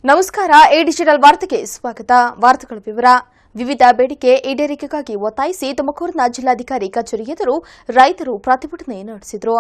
ನಮಸ್ಕಾರ A digital ವಾರ್ತೆಗೆ ಸ್ವಾಗತ ವಾರ್ತೆಗಳ ವಿವರ ವಿವಿಧ ಬೇಡಿಕೆ ಈಡೇರಿಕೆಗಾಗಿ ಒತ್ತಾಯಿಸಿ ತುಮಕೂರಿನ ಜಿಲ್ಲಾಧಿಕಾರಿ ಕಚೇರಿ ಎದುರು ರೈತರು ಪ್ರತಿಭಟನೆ ನಡೆಸಿದರು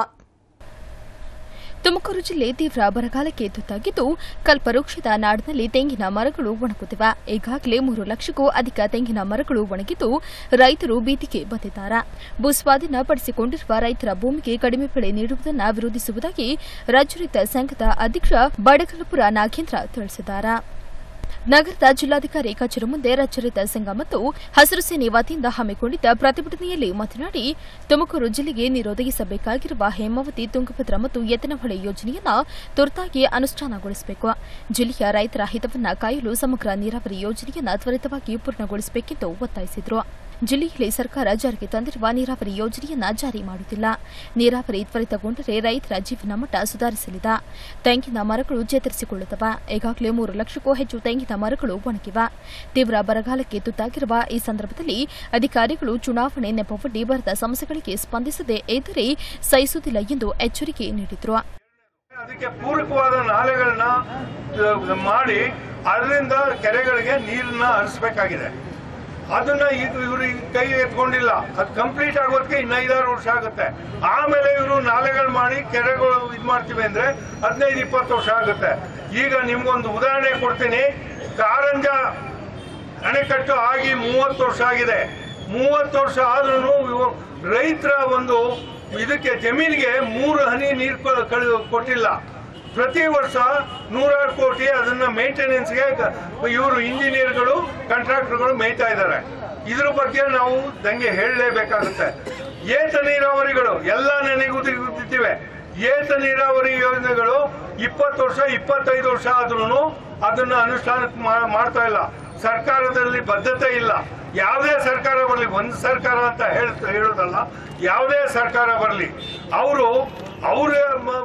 ತುಮಕೂರು ಜಿಲ್ಲೆ ತೀವ್ರ ಬರಗಾಲಕ್ಕೆ ತುತ್ತಾಗಿದ್ದು ಕಲ್ಪವೃಕ್ಷದ ನಾಡಿನಲ್ಲಿ ತೆಂಗಿನ ಮರಗಳು ಒಣಗುತ್ತಿವೆ ಈಗಾಗಲೇ ಮೂರು ಲಕ್ಷಕ್ಕೂ ಅಧಿಕ ತೆಂಗಿನ ಮರಗಳು ಒಣಗಿದ್ದು ರೈತರು ಬೀದಿಗೆ ಬಂದಿದ್ದಾರೆ ಭೂಸ್ವಾಧೀನ ಪಡಿಸಿಕೊಂಡಿರುವ ರೈತರ ಭೂಮಿಗೆ ಕಡಿಮೆ ಬೆಲೆ ನೀಡುವುದನ್ನು ವಿರೋಧಿಸುವುದಾಗಿ ರಾಜ್ಯ ರೈತ ಸಂಘದ ಅಧ್ಯಕ್ಷ ಬಡಗಲಪುರ ನಾಗೇಂದ್ರ ತಿಳಿಸಿದ್ದಾರೆ ನಗರದ ಜಿಲ್ಲಾಧಿಕಾರಿ ಕಚೇರಿ ಮುಂದೆ ರಚರಿತ ಸಂಘ ಮತ್ತು ಹಸಿರು ಸೇನೆ ವತಿಯಿಂದ ಹಮ್ಮಿಕೊಂಡಿದ್ದ ಪ್ರತಿಭಟನೆಯಲ್ಲಿ ಮಾತನಾಡಿ ತುಮಕೂರು ಜಿಲ್ಲೆಗೆ ನೀರು ಒದಗಿಸಬೇಕಾಗಿರುವ ಹೇಮಾವತಿ ತುಂಗಭದ್ರಾ ಮತ್ತು ಎತ್ತನಹೊಳೆ ಯೋಜನೆಯನ್ನು ತುರ್ತಾಗಿ ಅನುಷ್ಠಾನಗೊಳಿಸಬೇಕು ಜಿಲ್ಲೆಯ ರೈತರ ಹಿತವನ್ನ ಕಾಯಲು ಸಮಗ್ರ ನೀರಾವರಿ ಯೋಜನೆಯನ್ನು ತ್ವರಿತವಾಗಿ ಪೂರ್ಣಗೊಳಿಸಬೇಕೆಂದು ಒತ್ತಾಯಿಸಿದರು ಜಿಲ್ಲೆಯಲ್ಲಿ ಸರ್ಕಾರ ಜಾರಿಗೆ ತಂದಿರುವ ನೀರಾವರಿ ಯೋಜನೆಯನ್ನ ಜಾರಿ ಮಾಡುತ್ತಿಲ್ಲ ನೀರಾವರಿ ತ್ವರಿತಗೊಂಡರೆ ರೈತರ ಜೀವನ ಮಟ್ಟ ಸುಧಾರಿಸಲಿದೆ ತೆಂಗಿನ ಮರಗಳು ಚೇತರಿಸಿಕೊಳ್ಳುತ್ತವೆ ಈಗಾಗಲೇ ಮೂರು ಲಕ್ಷಕ್ಕೂ ಹೆಚ್ಚು ತೆಂಗಿನ ಮರಗಳು ಒಣಗಿವೆ ತೀವ್ರ ಬರಗಾಲಕ್ಕೆ ತುತ್ತಾಗಿರುವ ಈ ಸಂದರ್ಭದಲ್ಲಿ ಅಧಿಕಾರಿಗಳು ಚುನಾವಣೆ ನೆಪವೊಡ್ಡಿ ಬರದ ಸಮಸ್ಯೆಗಳಿಗೆ ಸ್ಪಂದಿಸದೇ ಇದ್ದರೆ ಸಹಿಸುವುದಿಲ್ಲ ಎಂದು ಎಚ್ಚರಿಕೆ ನೀಡಿದರು ಅದಕ್ಕೆ ಪೂರಕವಾದ ನಾಲೆಗಳನ್ನ ಅಹ್, ಮಾಡಿ ಅದರಿಂದ ಕೆರೆಗಳಿಗೆ ನೀರನ್ನ ಹರಿಸ್ಬೇಕಾಗಿದೆ ಅದನ್ನ ಈಗ ಇವರು ಕೈ ಎತ್ಕೊಂಡಿಲ್ಲ ಅದು ಕಂಪ್ಲೀಟ್ ಆಗೋದಕ್ಕೆ ಇನ್ನು ಐದಾರು ವರ್ಷ ಆಗುತ್ತೆ ಆಮೇಲೆ ಇವರು ನಾಲೆಗಳು ಮಾಡಿ ಕೆರೆಗಳು ಇದು ಮಾಡ್ತೀವಿ ಅಂದ್ರೆ ಹದಿನೈದು ಇಪ್ಪತ್ತು ವರ್ಷ ಆಗುತ್ತೆ ಈಗ ನಿಮ್ಗೊಂದು ಉದಾಹರಣೆ ಕೊಡ್ತೀನಿ ಕಾರಂಜ ಅಣೆಕಟ್ಟು ಆಗಿ ಮೂವತ್ತು ವರ್ಷ ಆಗಿದೆ ಮೂವತ್ತು ವರ್ಷ ಆದ್ರೂ ರೈತರ ಒಂದು ಇದಕ್ಕೆ ಜಮೀನಿಗೆ ಮೂರು ಹನಿ ನೀರು ಕೊ- ಕಳ್- ಕೊಟ್ಟಿಲ್ಲ ಪ್ರತಿ ವರ್ಷ ನೂರಾರು ಕೋಟಿ ಅದನ್ನ ಮೇಂಟೆನೆನ್ಸ್ಗೆ ಇವರು ಇಂಜಿನಿಯರ್ಗಳು ಕಾಂಟ್ರಾಕ್ಟರ್ಗಳು ಮೇಯ್ತಾ ಇದ್ದಾರೆ ಇದ್ರ ಬಗ್ಗೆ ನಾವು ದಂಗೆ ಹೇಳಲೇಬೇಕಾಗುತ್ತೆ ಏತ ನೀರಾವರಿಗಳು ಎಲ್ಲ ನೆನೆಗುದಿವೆ ಏತ ನೀರಾವರಿ ಯೋಜನೆಗಳು ಇಪ್ಪತ್ತು ವರ್ಷ ಇಪ್ಪತ್ತೈದು ವರ್ಷ ಆದ್ರೂ ಅದನ್ನ ಅನುಷ್ಠಾನಕ್ಕೆ ಮಾ- ಮಾಡ್ತಾ ಇಲ್ಲ ಸರ್ಕಾರದಲ್ಲಿ ಬದ್ಧತೆ ಇಲ್ಲ ಯಾವುದೇ ಸರ್ಕಾರ ಬರಲಿ ಒಂದು ಸರ್ಕಾರ ಅಂತ ಹೇಳ್ ಹೇಳೋದಲ್ಲ ಯಾವುದೇ ಸರ್ಕಾರ ಬರಲಿ ಅವರು ಅವರೇ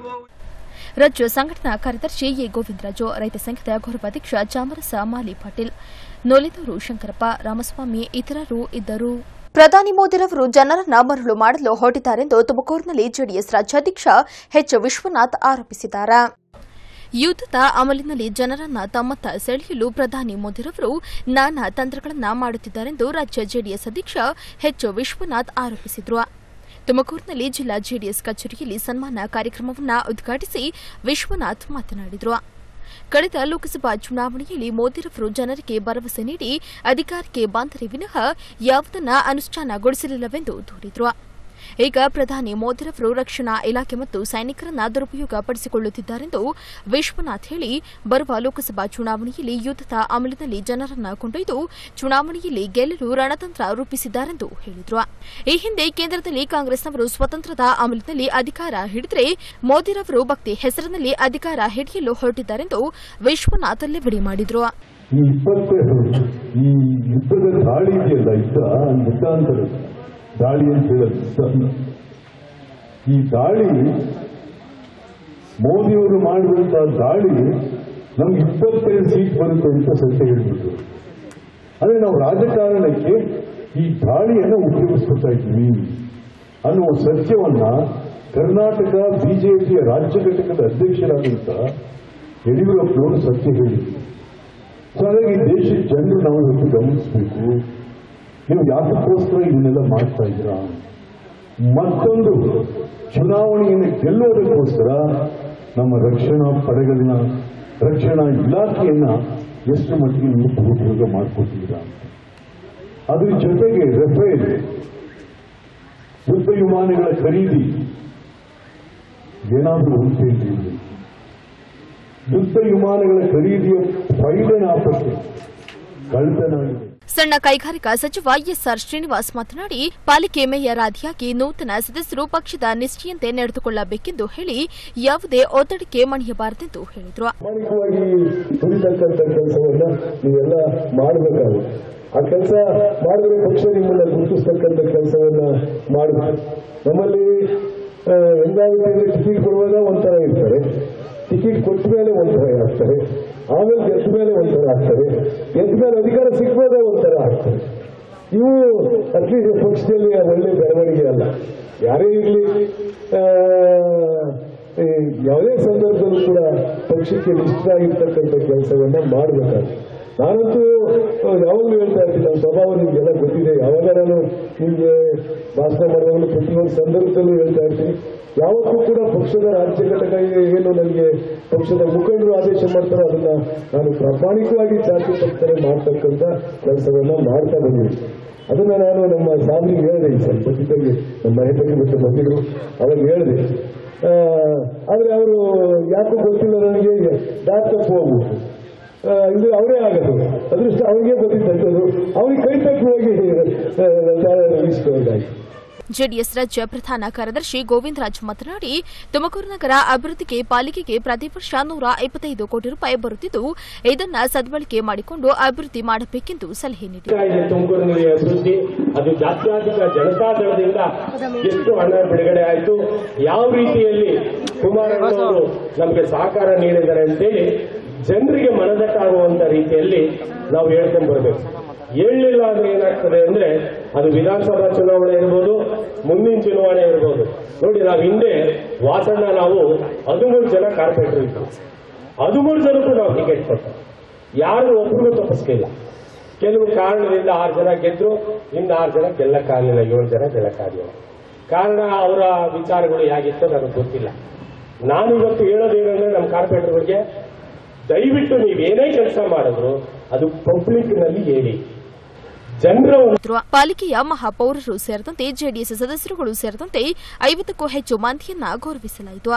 ರಾಜ್ಯ ಸಂಘಟನಾ ಕಾರ್ಯದರ್ಶಿ ಎ ಗೋವಿಂದರಾಜು ರೈತ ಸಂಘದ ಗೌರವಾಧ್ಯಕ್ಷ ಚಾಮರಸ ಮಾಲಿ ಪಾಟೀಲ್ ನೊಲಿದೂರು ಶಂಕರಪ್ಪ ರಾಮಸ್ವಾಮಿ ಇತರರು ಇದ್ದರು ಪ್ರಧಾನಿ ಮೋದಿರವರು ಜನರನ್ನ ಮರಳು ಮಾಡಲು ಹೊರಟಿದ್ದಾರೆಂದು ತುಮಕೂರಿನಲ್ಲಿ ಜೆಡಿಎಸ್ ರಾಜ್ಯಾಧ್ಯಕ್ಷ ಎಚ್ ವಿಶ್ವನಾಥ್ ಆರೋಪಿಸಿದ್ದಾರೆ ಯುದ್ಧದ ಅಮಲಿನಲ್ಲಿ ಜನರನ್ನ ತಮ್ಮತ್ತ ಸೆಳೆಯಲು ಪ್ರಧಾನಿ ಮೋದಿರವರು ನಾನಾ ತಂತ್ರಗಳನ್ನ ಮಾಡುತ್ತಿದ್ದಾರೆಂದು ರಾಜ್ಯ ಜೆಡಿಎಸ್ ಅಧ್ಯಕ್ಷ ಎಚ್ ವಿಶ್ವನಾಥ್ ಆರೋಪಿಸಿದರು ತುಮಕೂರಿನಲ್ಲಿ ಜಿಲ್ಲಾ ಜೆಡಿಎಸ್ ಕಚೇರಿಯಲ್ಲಿ ಸನ್ಮಾನ ಕಾರ್ಯಕ್ರಮವನ್ನು ಉದ್ಘಾಟಿಸಿ ವಿಶ್ವನಾಥ್ ಮಾತನಾಡಿದರು ಕಳೆದ ಲೋಕಸಭಾ ಚುನಾವಣೆಯಲ್ಲಿ ಮೋದಿರವರು ಜನರಿಗೆ ಭರವಸೆ ನೀಡಿ ಅಧಿಕಾರಕ್ಕೆ ಬಂದರೆ ವಿನಃ ಯಾವುದನ್ನ ಅನುಷ್ಠಾನಗೊಳಿಸಲಿಲ್ಲವೆಂದು ದೂರಿದರು ಈಗ ಪ್ರಧಾನಿ ಮೋದಿರವರು ರಕ್ಷಣಾ ಇಲಾಖೆ ಮತ್ತು ಸೈನಿಕರನ್ನ ದುರುಪಯೋಗ ಪಡಿಸಿಕೊಳ್ಳುತ್ತಿದ್ದಾರೆಂದು ವಿಶ್ವನಾಥ್ ಹೇಳಿ ಬರುವ ಲೋಕಸಭಾ ಚುನಾವಣೆಯಲ್ಲಿ ಯುದ್ಧದ ಅಮಲಿನಲ್ಲಿ ಜನರನ್ನ ಕೊಂಡೊಯ್ದು ಚುನಾವಣೆಯಲ್ಲಿ ಗೆಲ್ಲಲು ರಣತಂತ್ರ ರೂಪಿಸಿದ್ದಾರೆಂದು ಹೇಳಿದರು ಈ ಹಿಂದೆ ಕೇಂದ್ರದಲ್ಲಿ ಕಾಂಗ್ರೆಸ್ನವರು ಸ್ವತಂತ್ರದ ಅಮಲಿನಲ್ಲಿ ಅಧಿಕಾರ ಹಿಡಿದರೆ ಮೋದಿರವರು ಭಕ್ತಿ ಹೆಸರಿನಲ್ಲಿ ಅಧಿಕಾರ ಹಿಡಿಯಲು ಹೊರಟಿದ್ದಾರೆಂದು ವಿಶ್ವನಾಥ್ ಲೆಬಡಿ ಮಾಡಿದರು ಈ ಇಪ್ಪತ್ತೆರಡು ಈ ಯುದ್ಧದ ದಾಳಿ ಇದೆಯಲ್ಲ ಯುದ್ಧ ಯುದ್ಧ ಅಂತಾರೆ ದಾಳಿ ಅಂತ ಹೇಳೋದು ಯುದ್ಧ. ಈ ದಾಳಿ ಮೋದಿಯವರು ಮಾಡಿದಂತಹ ದಾಳಿ ನಮ್ಗೆ ಇಪ್ಪತ್ತೆರಡು ಸೀಟ್ ಬರುತ್ತೆ ಅಂತ ಸತ್ಯ ಹೇಳ್ಬಿಟ್ರು ಅಂದ್ರೆ ನಾವು ರಾಜಕಾರಣಕ್ಕೆ ಈ ದಾಳಿಯನ್ನು ಉಪಯೋಗಿಸ್ಕೊತಾ ಇದ್ದೀವಿ ಅನ್ನುವ ಸತ್ಯವನ್ನ ಕರ್ನಾಟಕ ಬಿಜೆಪಿಯ ರಾಜ್ಯ ಘಟಕದ ಅಧ್ಯಕ್ಷರಾದಂತ ಯಡಿಯೂರಪ್ಪನವರು ಸತ್ಯ ಹೇಳಿದ್ರು ಸೊ ಹಾಗಾಗಿ ದೇಶದ ಜನರು ನಾವು ಇವತ್ತು ಗಮನಿಸಬೇಕು ನೀವು ಯಾತಕ್ಕೋಸ್ಕರ ಇದನ್ನೆಲ್ಲ ಮಾಡ್ತಾ ಇದ್ದೀರಾ ಮತ್ತೊಂದು ಚುನಾವಣೆಯನ್ನು ಗೆಲ್ಲೋದಕ್ಕೋಸ್ಕರ ನಮ್ಮ ರಕ್ಷಣಾ ಪಡೆಗಳನ್ನ ರಕ್ಷಣಾ ಇಲಾಖೆಯನ್ನ ಎಷ್ಟು ಮಟ್ಟಿಗೆ ನೀವು ದುರುಪಯೋಗ ಮಾಡ್ಕೊಟ್ಟಿದ್ದೀರಾ ಅಂತ ಅದ್ರ ಜೊತೆಗೆ ರಫೇಲ್ ಯುದ್ಧ ವಿಮಾನಗಳ ಖರೀದಿ ಏನಾದರೂ ಉಂಟೇನ್ರಿ ಇಲ್ಲಿ? ಯುದ್ಧ ವಿಮಾನಗಳ ಖರೀದಿಯ ಫೈಲಿನ ಆಪತ್ತೆ ಕಳ್ತನ ಆಗಿದೆ ಸಣ್ಣ ಕೈಗಾರಿಕಾ ಸಚಿವ ಎಸ್ಆರ್ ಶ್ರೀನಿವಾಸ್ ಮಾತನಾಡಿ ಪಾಲಿಕೆ ಮೇಯರ್ ಆದಿಯಾಗಿ ನೂತನ ಸದಸ್ಯರು ಪಕ್ಷದ ನಿಷ್ಠೆಯಂತೆ ನಡೆದುಕೊಳ್ಳಬೇಕೆಂದು ಹೇಳಿ ಯಾವುದೇ ಒತ್ತಡಕ್ಕೆ ಮಣಿಯಬಾರದೆಂದು ಹೇಳಿದರು ಪ್ರಾಮಾಣಿಕವಾಗಿ ದುಡಿತಕ್ಕಂಥ ಕೆಲಸವನ್ನ ನೀವೆಲ್ಲ ಮಾಡಬೇಕಾಗುತ್ತೆ ಆ ಕೆಲಸ ಮಾಡಿದ್ರೆ ಪಕ್ಷ ನಿಮ್ಮನ್ನ ಗುರುತಿಸ್ತಕ್ಕಂಥ ಕೆಲಸವನ್ನ ಮಾಡಬೇಕು ನಮ್ಮಲ್ಲಿ ಆ, ಹೆಂಗಾಗುತ್ತೆ ಅಂದ್ರೆ ಟಿಕೆಟ್ ಕೊಡುವಾಗ ಒಂಥರ ಇರ್ತಾರೆ ಟಿಕೆಟ್ ಕೊಟ್ಟ ಮೇಲೆ ಒಂಥರ ಆಗ್ತಾರೆ ಆಮೇಲೆ ಗೆದ್ದ ಮೇಲೆ ಒಂಥರ ಆಗ್ತಾರೆ ಗೆದ್ದ ಮೇಲೆ ಅಧಿಕಾರ ಸಿಕ್ಕಿದ್ರೆ ಒಂಥರ ಆಗ್ತಾರೆ ಇವು ಅಟ್ಲೀಸ್ಟ್ ಪಕ್ಷದಲ್ಲಿ ಒಳ್ಳೆ ಬೆಳವಣಿಗೆ ಅಲ್ಲ ಯಾರೇ ಇರಲಿ ಈ ಯಾವುದೇ ಸಂದರ್ಭದಲ್ಲೂ ಕೂಡ ಪಕ್ಷಕ್ಕೆ ನಿಷ್ಠರಾಗಿರ್ತಕ್ಕಂಥ ಕೆಲಸವನ್ನ ಮಾಡಬೇಕಾಗುತ್ತೆ ನಾನಂತೂ ಆ, ಯಾವಾಗಲೂ ಹೇಳ್ತಾ ಇರ್ತೀನಿ ನನ್ನ ಸ್ವಭಾವ ನಿಮ್ಗೆಲ್ಲ ಗೊತ್ತಿದೆ ಯಾವಾಗ ನಾನು ನಿಮ್ಗೆ ಭಾಷಣ ಮಾಡುವಾಗಲೂ ಪ್ರತಿಯೊಂದು ಸಂದರ್ಭದಲ್ಲೂ ಹೇಳ್ತಾ ಇರ್ತೀನಿ ಯಾವತ್ತೂ ಕೂಡ ಪಕ್ಷದ ರಾಜ್ಯ ಘಟಕ ಏನು ನನಗೆ ಪಕ್ಷದ ಮುಖಂಡರು ಆದೇಶ ಮಾಡ್ತಾರೋ ಅದನ್ನ ನಾನು ಪ್ರಾಮಾಣಿಕವಾಗಿ ಚಾಚು ತಪ್ಪರೆ ಮಾಡ್ತಕ್ಕಂಥ ಕೆಲಸವನ್ನ ಮಾಡ್ತಾ ಬಂದಿದ್ದೀನಿ ಅದನ್ನ ನಾನು ನಮ್ಮ ಸಾಬ್ರಿಗೆ ಹೇಳಿದೆ ಈ ಸ್ವಲ್ಪ ಜೊತೆಗೆ ನಮ್ಮ ಮನೆ ಬಗ್ಗೆ ಬಿಟ್ಟು ಬಂದಿದ್ರು ಅವಾಗ ಹೇಳಿದೆ ಆ, ಆದ್ರೆ ಅವರು ಯಾಕೋ ಗೊತ್ತಿಲ್ಲ ನನಗೆ ದಾರಿ ತಪ್ಪು ಹೋಗ್ಬಿಟ್ಟು ಆ, ಇದು ಅವರೇ ಆಗೋದು ಅದೃಷ್ಟ ಅವ್ರಿಗೆ ಗೊತ್ತಿದ್ದದ್ದು ಅವ್ರಿಗೆ ಕೈ ತಪ್ಪಿ ಹೋಗಿ ಇಷ್ಟೊಂದಾಗಿ ಜೆಡಿಎಸ್ ರಾಜ್ಯ ಪ್ರಧಾನ ಕಾರ್ಯದರ್ಶಿ ಗೋವಿಂದರಾಜ್ ಮಾತನಾಡಿ ತುಮಕೂರು ನಗರ ಅಭಿವೃದ್ಧಿಗೆ ಪಾಲಿಕೆಗೆ ಪ್ರತಿ ವರ್ಷ ನೂರ ಇಪ್ಪತ್ತೈದು ಕೋಟಿ ರೂಪಾಯಿ ಬರುತ್ತಿದ್ದು ಇದನ್ನ ಸದ್ಬಳಕೆ ಮಾಡಿಕೊಂಡು ಅಭಿವೃದ್ಧಿ ಮಾಡಬೇಕೆಂದು ಸಲಹೆ ನೀಡಿದರು ಇದೆ ತುಮಕೂರಿನಲ್ಲಿ ಅಭಿವೃದ್ಧಿ ಅದು ಜಾತ್ಯತೀತ ಜನತಾದಳದಿಂದ ಎಷ್ಟು ಹಣ ಬಿಡುಗಡೆ ಆಯಿತು ಯಾವ ರೀತಿಯಲ್ಲಿ ಕುಮಾರಣ್ಣವರು ನಮಗೆ ಸಹಕಾರ ನೀಡಿದ್ದಾರೆ ಅಂತೇಳಿ ಜನರಿಗೆ ಮನದಟ್ಟಾಗುವಂತ ರೀತಿಯಲ್ಲಿ ನಾವು ಹೇಳ್ಕೊಂಡು ಬರಬೇಕು ಹೇಳಲಿಲ್ಲ ಅಂದ್ರೆ ಏನಾಗ್ತದೆ ಅಂದ್ರೆ ಅದು ವಿಧಾನಸಭಾ ಚುನಾವಣೆ ಇರ್ಬೋದು ಮುಂದಿನ ಚುನಾವಣೆ ಇರ್ಬೋದು ನೋಡಿ ನಾವು ಹಿಂದೆ ವಾಸಣ್ಣ ನಾವು ಹದಿಮೂರು ಜನ ಕಾರ್ಪೊರೇಟರ್ ಇತ್ತು ಹದಿಮೂರು ಜನಕ್ಕೂ ನಾವು ಟಿಕೆಟ್ ಕೊಟ್ಟು ಯಾರು ಒಬ್ಬರಿಗೂ ತಪ್ಪಿಸ್ಲಿಲ್ಲ ಕೆಲವು ಕಾರಣದಿಂದ ಆರು ಜನ ಗೆದ್ರು ಇನ್ನು ಆರು ಜನ ಗೆಲ್ಲಕ್ಕಾಗಲಿಲ್ಲ ಏಳು ಜನ ಗೆಲ್ಲಕ್ಕಾಗಲಿಲ್ಲ ಕಾರಣ ಅವರ ವಿಚಾರಗಳು ಹೇಗಿತ್ತು ನನಗೆ ಗೊತ್ತಿಲ್ಲ ನಾನು ಇವತ್ತು ಹೇಳೋದೇನಂದ್ರೆ ನಮ್ಮ ಕಾರ್ಪೊರೇಟರ್ಗಳಿಗೆ ದಯವಿಟ್ಟು ನೀವೇನೇ ಕೆಲಸ ಮಾಡಿದ್ರು ಅದು ಪಬ್ಲಿಕ್ನಲ್ಲಿ ಹೇಳಿ ಜನರ ಒಂದು ಪಾಲಿಕೆಯ ಮಹಾಪೌರರು ಸೇರಿದಂತೆ ಜೆಡಿಎಸ್ ಸದಸ್ಯರುಗಳು ಸೇರಿದಂತೆ ಐವತ್ತಕ್ಕೂ ಹೆಚ್ಚು ಮಂದಿಯನ್ನ ಗೌರವಿಸಲಾಯಿತು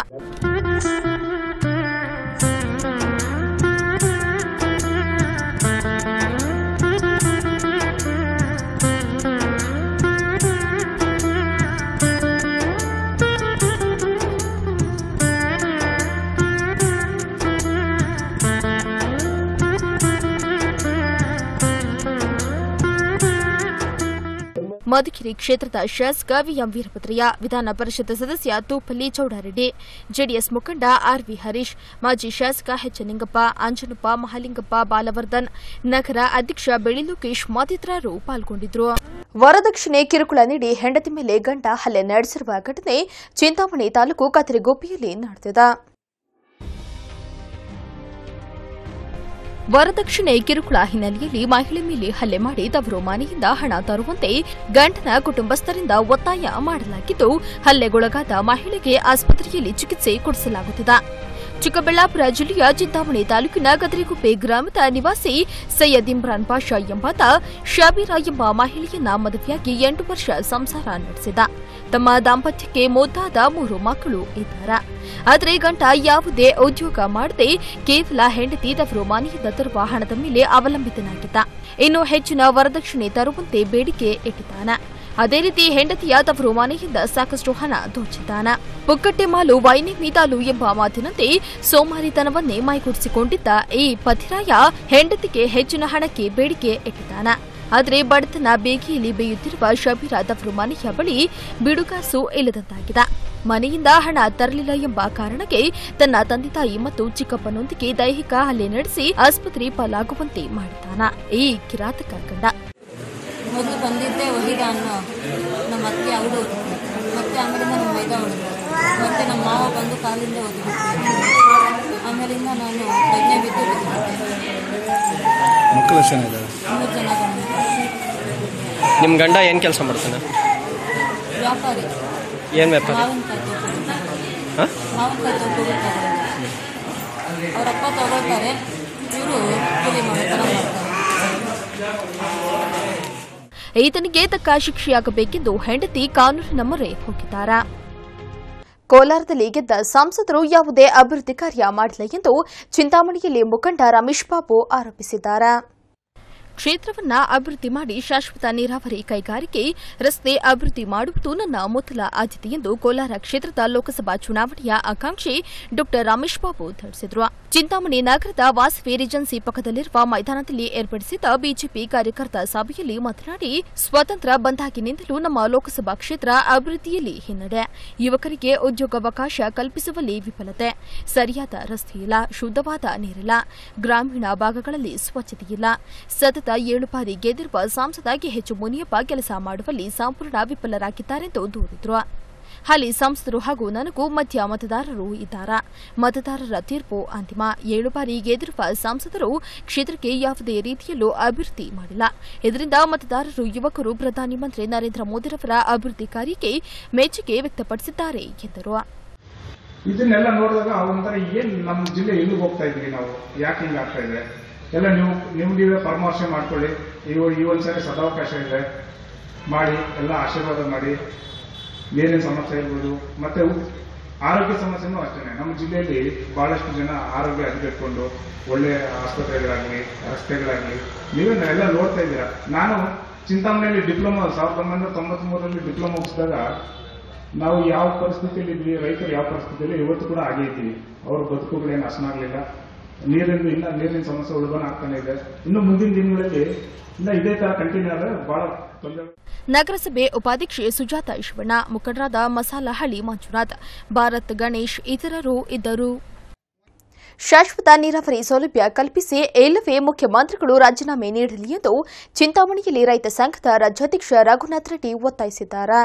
ಮಧುಗಿರಿ ಕ್ಷೇತ್ರದ ಶಾಸಕ ವಿಎಂ ವೀರಭದ್ರಯ್ಯ ವಿಧಾನ ಪರಿಷತ್ ಸದಸ್ಯ ತೂಪಲ್ಲಿ ಚೌಡಾರೆಡ್ಡಿ ಜೆಡಿಎಸ್ ಮುಖಂಡ ಆರ್ವಿ ಹರೀಶ್ ಮಾಜಿ ಶಾಸಕ ಎಚ್ ನಿಂಗಪ್ಪ ಅಂಜನಪ್ಪ ಮಹಾಲಿಂಗಪ್ಪ ಬಾಲವರ್ಧನ್ ನಗರ ಅಧ್ಯಕ್ಷ ಬೆಳಿ ಲೋಕೇಶ್ ಮತ್ತಿತರರು ಪಾಲ್ಗೊಂಡಿದ್ದರು ವರದಕ್ಷಿಣೆ ಕಿರುಕುಳ ನೀಡಿ ಹೆಂಡತಿ ಮೇಲೆ ಗಂಡ ಹಲ್ಲೆ ನಡೆಸಿರುವ ಘಟನೆ ಚಿಂತಾಮಣಿ ತಾಲೂಕು ಕತ್ತರಿಗೊಪ್ಪಿಯಲ್ಲಿ ನಡೆದಿದೆ ವರದಕ್ಷಿಣೆ ಕಿರುಕುಳ ಹಿನ್ನೆಲೆಯಲ್ಲಿ ಮಹಿಳೆ ಮೇಲೆ ಹಲ್ಲೆ ಮಾಡಿ ತವರು ಮನೆಯಿಂದ ಹಣ ತರುವಂತೆ ಗಂಡನ ಕುಟುಂಬಸ್ಥರಿಂದ ಒತ್ತಾಯ ಮಾಡಲಾಗಿದ್ದು ಹಲ್ಲೆಗೊಳಗಾದ ಮಹಿಳೆಗೆ ಆಸ್ಪತ್ರೆಯಲ್ಲಿ ಚಿಕಿತ್ಸೆ ಕೊಡಿಸಲಾಗುತ್ತಿದೆ ಚಿಕ್ಕಬಳ್ಳಾಪುರ ಜಿಲ್ಲೆಯ ಚಿಂತಾಮಣಿ ತಾಲೂಕಿನ ಗದರಿಗುಪ್ಪೆ ಗ್ರಾಮದ ನಿವಾಸಿ ಸೈಯದ್ ಇಮ್ರಾನ್ ಪಾಷಾ ಎಂಬಾತ ಶಬೀರಾ ಎಂಬ ಮಹಿಳೆಯನ್ನ ಮದುವೆಯಾಗಿ ಎಂಟು ವರ್ಷ ಸಂಸಾರ ನಡೆಸಿದ ತಮ್ಮ ದಾಂಪತ್ಯಕ್ಕೆ ಮುದ್ದಾದ ಮೂರು ಮಕ್ಕಳು ಇದ್ದಾರೆ ಆದರೆ ಗಂಟ ಯಾವುದೇ ಉದ್ಯೋಗ ಮಾಡದೆ ಕೇವಲ ಹೆಂಡತಿ ತವರು ಮನೆಯಿಂದ ತರುವ ಹಣದ ಮೇಲೆ ಅವಲಂಬಿತನಾಗಿದ್ದ ಇನ್ನು ಹೆಚ್ಚಿನ ವರದಕ್ಷಿಣೆ ತರುವಂತೆ ಬೇಡಿಕೆ ಇಟ್ಟಿದ್ದಾನೆ ಅದೇ ರೀತಿ ಹೆಂಡತಿಯ ತವರು ಮನೆಯಿಂದ ಸಾಕಷ್ಟು ಹಣ ದೋಚಿದ್ದಾನ ಪುಕ್ಕಟ್ಟೆ ಮಾಲು ವೈನಿ ಮೀದಾಲು ಎಂಬ ಮಾತಿನಂತೆ ಸೋಮಾರಿತನವನ್ನೇ ಮೈಗೂಡಿಸಿಕೊಂಡಿದ್ದ ಈ ಪಥಿರಾಯ ಹೆಂಡತಿಗೆ ಹೆಚ್ಚಿನ ಹಣಕ್ಕೆ ಬೇಡಿಕೆ ಇಟ್ಟಿದ್ದಾನ ಆದರೆ ಬಡತನ ಬೇಗಿಯಲ್ಲಿ ಬೇಯುತ್ತಿರುವ ಶಬೀರಾ ತವರು ಮನೆಯ ಬಳಿ ಬಿಡುಗಾಸು ಇಲ್ಲದಂತಾಗಿದೆ ಮನೆಯಿಂದ ಹಣ ತರಲಿಲ್ಲ ಎಂಬ ಕಾರಣಕ್ಕೆ ತನ್ನ ತಂದೆ ತಾಯಿ ಮತ್ತು ಚಿಕ್ಕಪ್ಪನೊಂದಿಗೆ ದೈಹಿಕ ಹಲ್ಲೆ ನಡೆಸಿ ಆಸ್ಪತ್ರೆ ಪಾಲಾಗುವಂತೆ ಮಾಡಿದ್ದಾನ ಈ ಕಿರಾತಕ ಗಂಡ ಮೊದಲು ಬಂದಿದ್ದೆ ಒಹಿದ ಅನ್ನೋ ನಮ್ಮ ಅತ್ತೆ ಅವರು ಮತ್ತೆ ಆಮೇಲಿಂದ ನಮ್ಮ ಮೈದ ಹೊಡೆದ್ರು ಮತ್ತೆ ನಮ್ಮ ಮಾವ ಬಂದು ಕಾಲಿಂದ ಒದಿಬಿಟ್ಟು ಆಮೇಲಿಂದ ನಾನು ಪ್ರಜ್ಞೆ ಬಿದ್ದು ಬಿದ್ದುಬಿಟ್ಟೆ ಮಕ್ಕಳು ಚೆನ್ನಾಗಿದ್ದಾರೆ ಮೂರು ಜನ ಬಂದು ನಿಮ್ಮ ಗಂಡ ಏನು ಕೆಲಸ ಮಾಡ್ತಾನೆ ವ್ಯಾಪಾರಿ ಏನು ವ್ಯಾಪಾರ ಮಾವಿನಕಾಯಿ ತಗೊಂಡು ಹಾಂ ಮಾವಿನಕಾಯಿ ತಗೊಂಡು ತಗೊಂಡು ಅವರಪ್ಪ ತಗೊಳ್ತಾರೆ ಇವರು ಕೂಲಿ ಮಾಡೋ ಥರ ಮಾಡ್ತಾರೆ ಈತನಿಗೆ ತಕ್ಕ ಶಿಕ್ಷೆಯಾಗಬೇಕೆಂದು ಹೆಂಡತಿ ಕಾನೂನಿನ ಮೊರೆ ಹೋಗಿದ್ದಾರೆ ಕೋಲಾರದಲ್ಲಿ ಗೆದ್ದ ಸಂಸದರು ಯಾವುದೇ ಅಭಿವೃದ್ಧಿ ಕಾರ್ಯ ಮಾಡಿಲ್ಲ ಎಂದು ಚಿಂತಾಮಣಿಯಲ್ಲಿ ಮುಖಂಡ ರಮೇಶ್ ಬಾಬು ಆರೋಪಿಸಿದ್ದಾರೆ ಕ್ಷೇತ್ರವನ್ನ ಅಭಿವೃದ್ಧಿ ಮಾಡಿ ಶಾಶ್ವತ ನೀರಾವರಿ ಕೈಗಾರಿಕೆ ರಸ್ತೆ ಅಭಿವೃದ್ಧಿ ಮಾಡುವುದು ನನ್ನ ಮೊದಲ ಆದ್ಯತೆ ಎಂದು ಕೋಲಾರ ಕ್ಷೇತ್ರದ ಲೋಕಸಭಾ ಚುನಾವಣೆಯ ಆಕಾಂಕ್ಷಿ ಡಾ ರಮೇಶ್ ಬಾಬು ತಿಳಿಸಿದರು ಚಿಂತಾಮಣಿ ನಗರದ ವಾಸವಿ ರಿಜೆನ್ಸಿ ಪಕ್ಕದಲ್ಲಿರುವ ಮೈದಾನದಲ್ಲಿ ಏರ್ಪಡಿಸಿದ್ದ ಬಿಜೆಪಿ ಕಾರ್ಯಕರ್ತ ಸಭೆಯಲ್ಲಿ ಮಾತನಾಡಿ ಸ್ವತಂತ್ರ ಬಂದಾಗಿನಿಂದಲೂ ನಮ್ಮ ಲೋಕಸಭಾ ಕ್ಷೇತ್ರ ಅಭಿವೃದ್ಧಿಯಲ್ಲಿ ಹಿನ್ನಡೆ ಯುವಕರಿಗೆ ಉದ್ಯೋಗಾವಕಾಶ ಕಲ್ಪಿಸುವಲ್ಲಿ ವಿಫಲತೆ ಸರಿಯಾದ ರಸ್ತೆಯಿಲ್ಲ ಶುದ್ಧವಾದ ನೀರಿಲ್ಲ ಗ್ರಾಮೀಣ ಭಾಗಗಳಲ್ಲಿ ಸ್ವಚ್ಛತೆಯಿಲ್ಲ ಸತತ ಏಳು ಬಾರಿ ಗೆದ್ದಿರುವ ಸಂಸದ ಹೆಚ್ಚು ಮುನಿಯಪ್ಪ ಕೆಲಸ ಮಾಡುವಲ್ಲಿ ಸಂಪೂರ್ಣ ವಿಫಲರಾಗಿದ್ದಾರೆಂದು ದೂರಿದರು ಹಾಲಿ ಸಂಸದರು ಹಾಗೂ ನನಗೂ ಮಧ್ಯ ಮತದಾರರು ಇದ್ದಾರೆ ಮತದಾರರ ತೀರ್ಪು ಅಂತಿಮ ಏಳು ಬಾರಿ ಗೆದ್ದಿರುವ ಸಂಸದರು ಕ್ಷೇತ್ರಕ್ಕೆ ಯಾವುದೇ ರೀತಿಯಲ್ಲೂ ಅಭಿವೃದ್ಧಿ ಮಾಡಿಲ್ಲ ಇದರಿಂದ ಮತದಾರರು ಯುವಕರು ಪ್ರಧಾನಿ ಮಂತ್ರಿ ನರೇಂದ್ರ ಮೋದಿರವರ ಅಭಿವೃದ್ಧಿ ಕಾರ್ಯಕ್ಕೆ ಮೆಚ್ಚುಗೆ ವ್ಯಕ್ತಪಡಿಸಿದ್ದಾರೆ ಎಂದರು ಇದನ್ನೆಲ್ಲ ನೋಡಿದಾಗ ಒಂಥರ ಏನ್ ನಮ್ಮ ಜಿಲ್ಲೆ ಎಲ್ಲಿಗೆ ಹೋಗ್ತಾ ಇದ್ವಿ ನಾವು ಯಾಕೆ ಹಿಂಗೆ ಆಗ್ತಾ ಇದೆ ಎಲ್ಲ ನೀವು ನೀವು ನೀವೇ ಪರಾಮರ್ಶೆ ಮಾಡ್ಕೊಳ್ಳಿ ಇವ ಈ ಒಂದ್ಸರಿ ಸದಾವಕಾಶ ಇದೆ ಮಾಡಿ ಎಲ್ಲ ಆಶೀರ್ವಾದ ಮಾಡಿ ಏನೇನು ಸಮಸ್ಯೆ ಇರ್ಬೋದು ಮತ್ತೆ ಉ- ಆರೋಗ್ಯ ಸಮಸ್ಯೆನೂ ಅಷ್ಟೇ ನಮ್ಮ ಜಿಲ್ಲೆಯಲ್ಲಿ ಬಹಳಷ್ಟು ಜನ ಆರೋಗ್ಯ ಹದಗೆಟ್ಕೊಂಡು ಒಳ್ಳೆ ಆಸ್ಪತ್ರೆಗಳಾಗಲಿ ರಸ್ತೆಗಳಾಗಲಿ ನೀವೇ ಎಲ್ಲ ನೋಡ್ತಾ ಇದ್ದೀರಾ ನಾನು ಚಿಂತಾಮಣಿಯಲ್ಲಿ ಡಿಪ್ಲೊಮಾ ಸಾವಿರದ ಒಂಬೈನೂರ ತೊಂಬತ್ತ್ ಮೂರರಲ್ಲಿ ಡಿಪ್ಲೊಮಾ ಮುಗಿಸಿದಾಗ ನಾವು ಯಾವ ಪರಿಸ್ಥಿತಿಯಲ್ಲಿ ಇದ್ವಿ ರೈತರು ಯಾವ ಪರಿಸ್ಥಿತಿಯಲ್ಲಿ ಇವತ್ತು ಕೂಡ ಹಾಗೆ ಇದ್ದೀವಿ ಅವ್ರ ಬದುಕುಗಳೇನು ಹಸನಾಗ್ಲಿಲ್ಲ ನೀರಿನ ಇನ್ನ ನೀರಿನ ಸಮಸ್ಯೆ ಉಳ್ಬಣ ಆಗ್ತಾನೆ ಇದೆ ಇನ್ನು ಮುಂದಿನ ದಿನಗಳಲ್ಲಿ ಇನ್ನ ಇದೇ ತರ ಕಂಟಿನ್ಯೂ ಆದ್ರೆ ಬಹಳ ತೊಂದರೆ ನಗರಸಭೆ ಉಪಾಧ್ಯಕ್ಷೆ ಸುಜಾತ ಈಶ್ವಣ್ಣ ಮುಖಂಡರಾದ ಮಸಾಲಹಳ್ಳಿ ಮಂಜುನಾಥ್ ಭಾರತ್ ಗಣೇಶ್ ಇತರರು ಇದ್ದರು ಶಾಶ್ವತ ನೀರಾವರಿ ಸೌಲಭ್ಯ ಕಲ್ಪಿಸಿ ಇಲ್ಲವೇ ಮುಖ್ಯಮಂತ್ರಿಗಳು ರಾಜೀನಾಮೆ ನೀಡಲಿ ಎಂದು ಚಿಂತಾಮಣಿಯಲ್ಲಿ ರೈತ ಸಂಘದ ರಾಜ್ಯಾಧ್ಯಕ್ಷ ರಘುನಾಥ್ ರೆಡ್ಡಿ ಒತ್ತಾಯಿಸಿದ್ದಾರೆ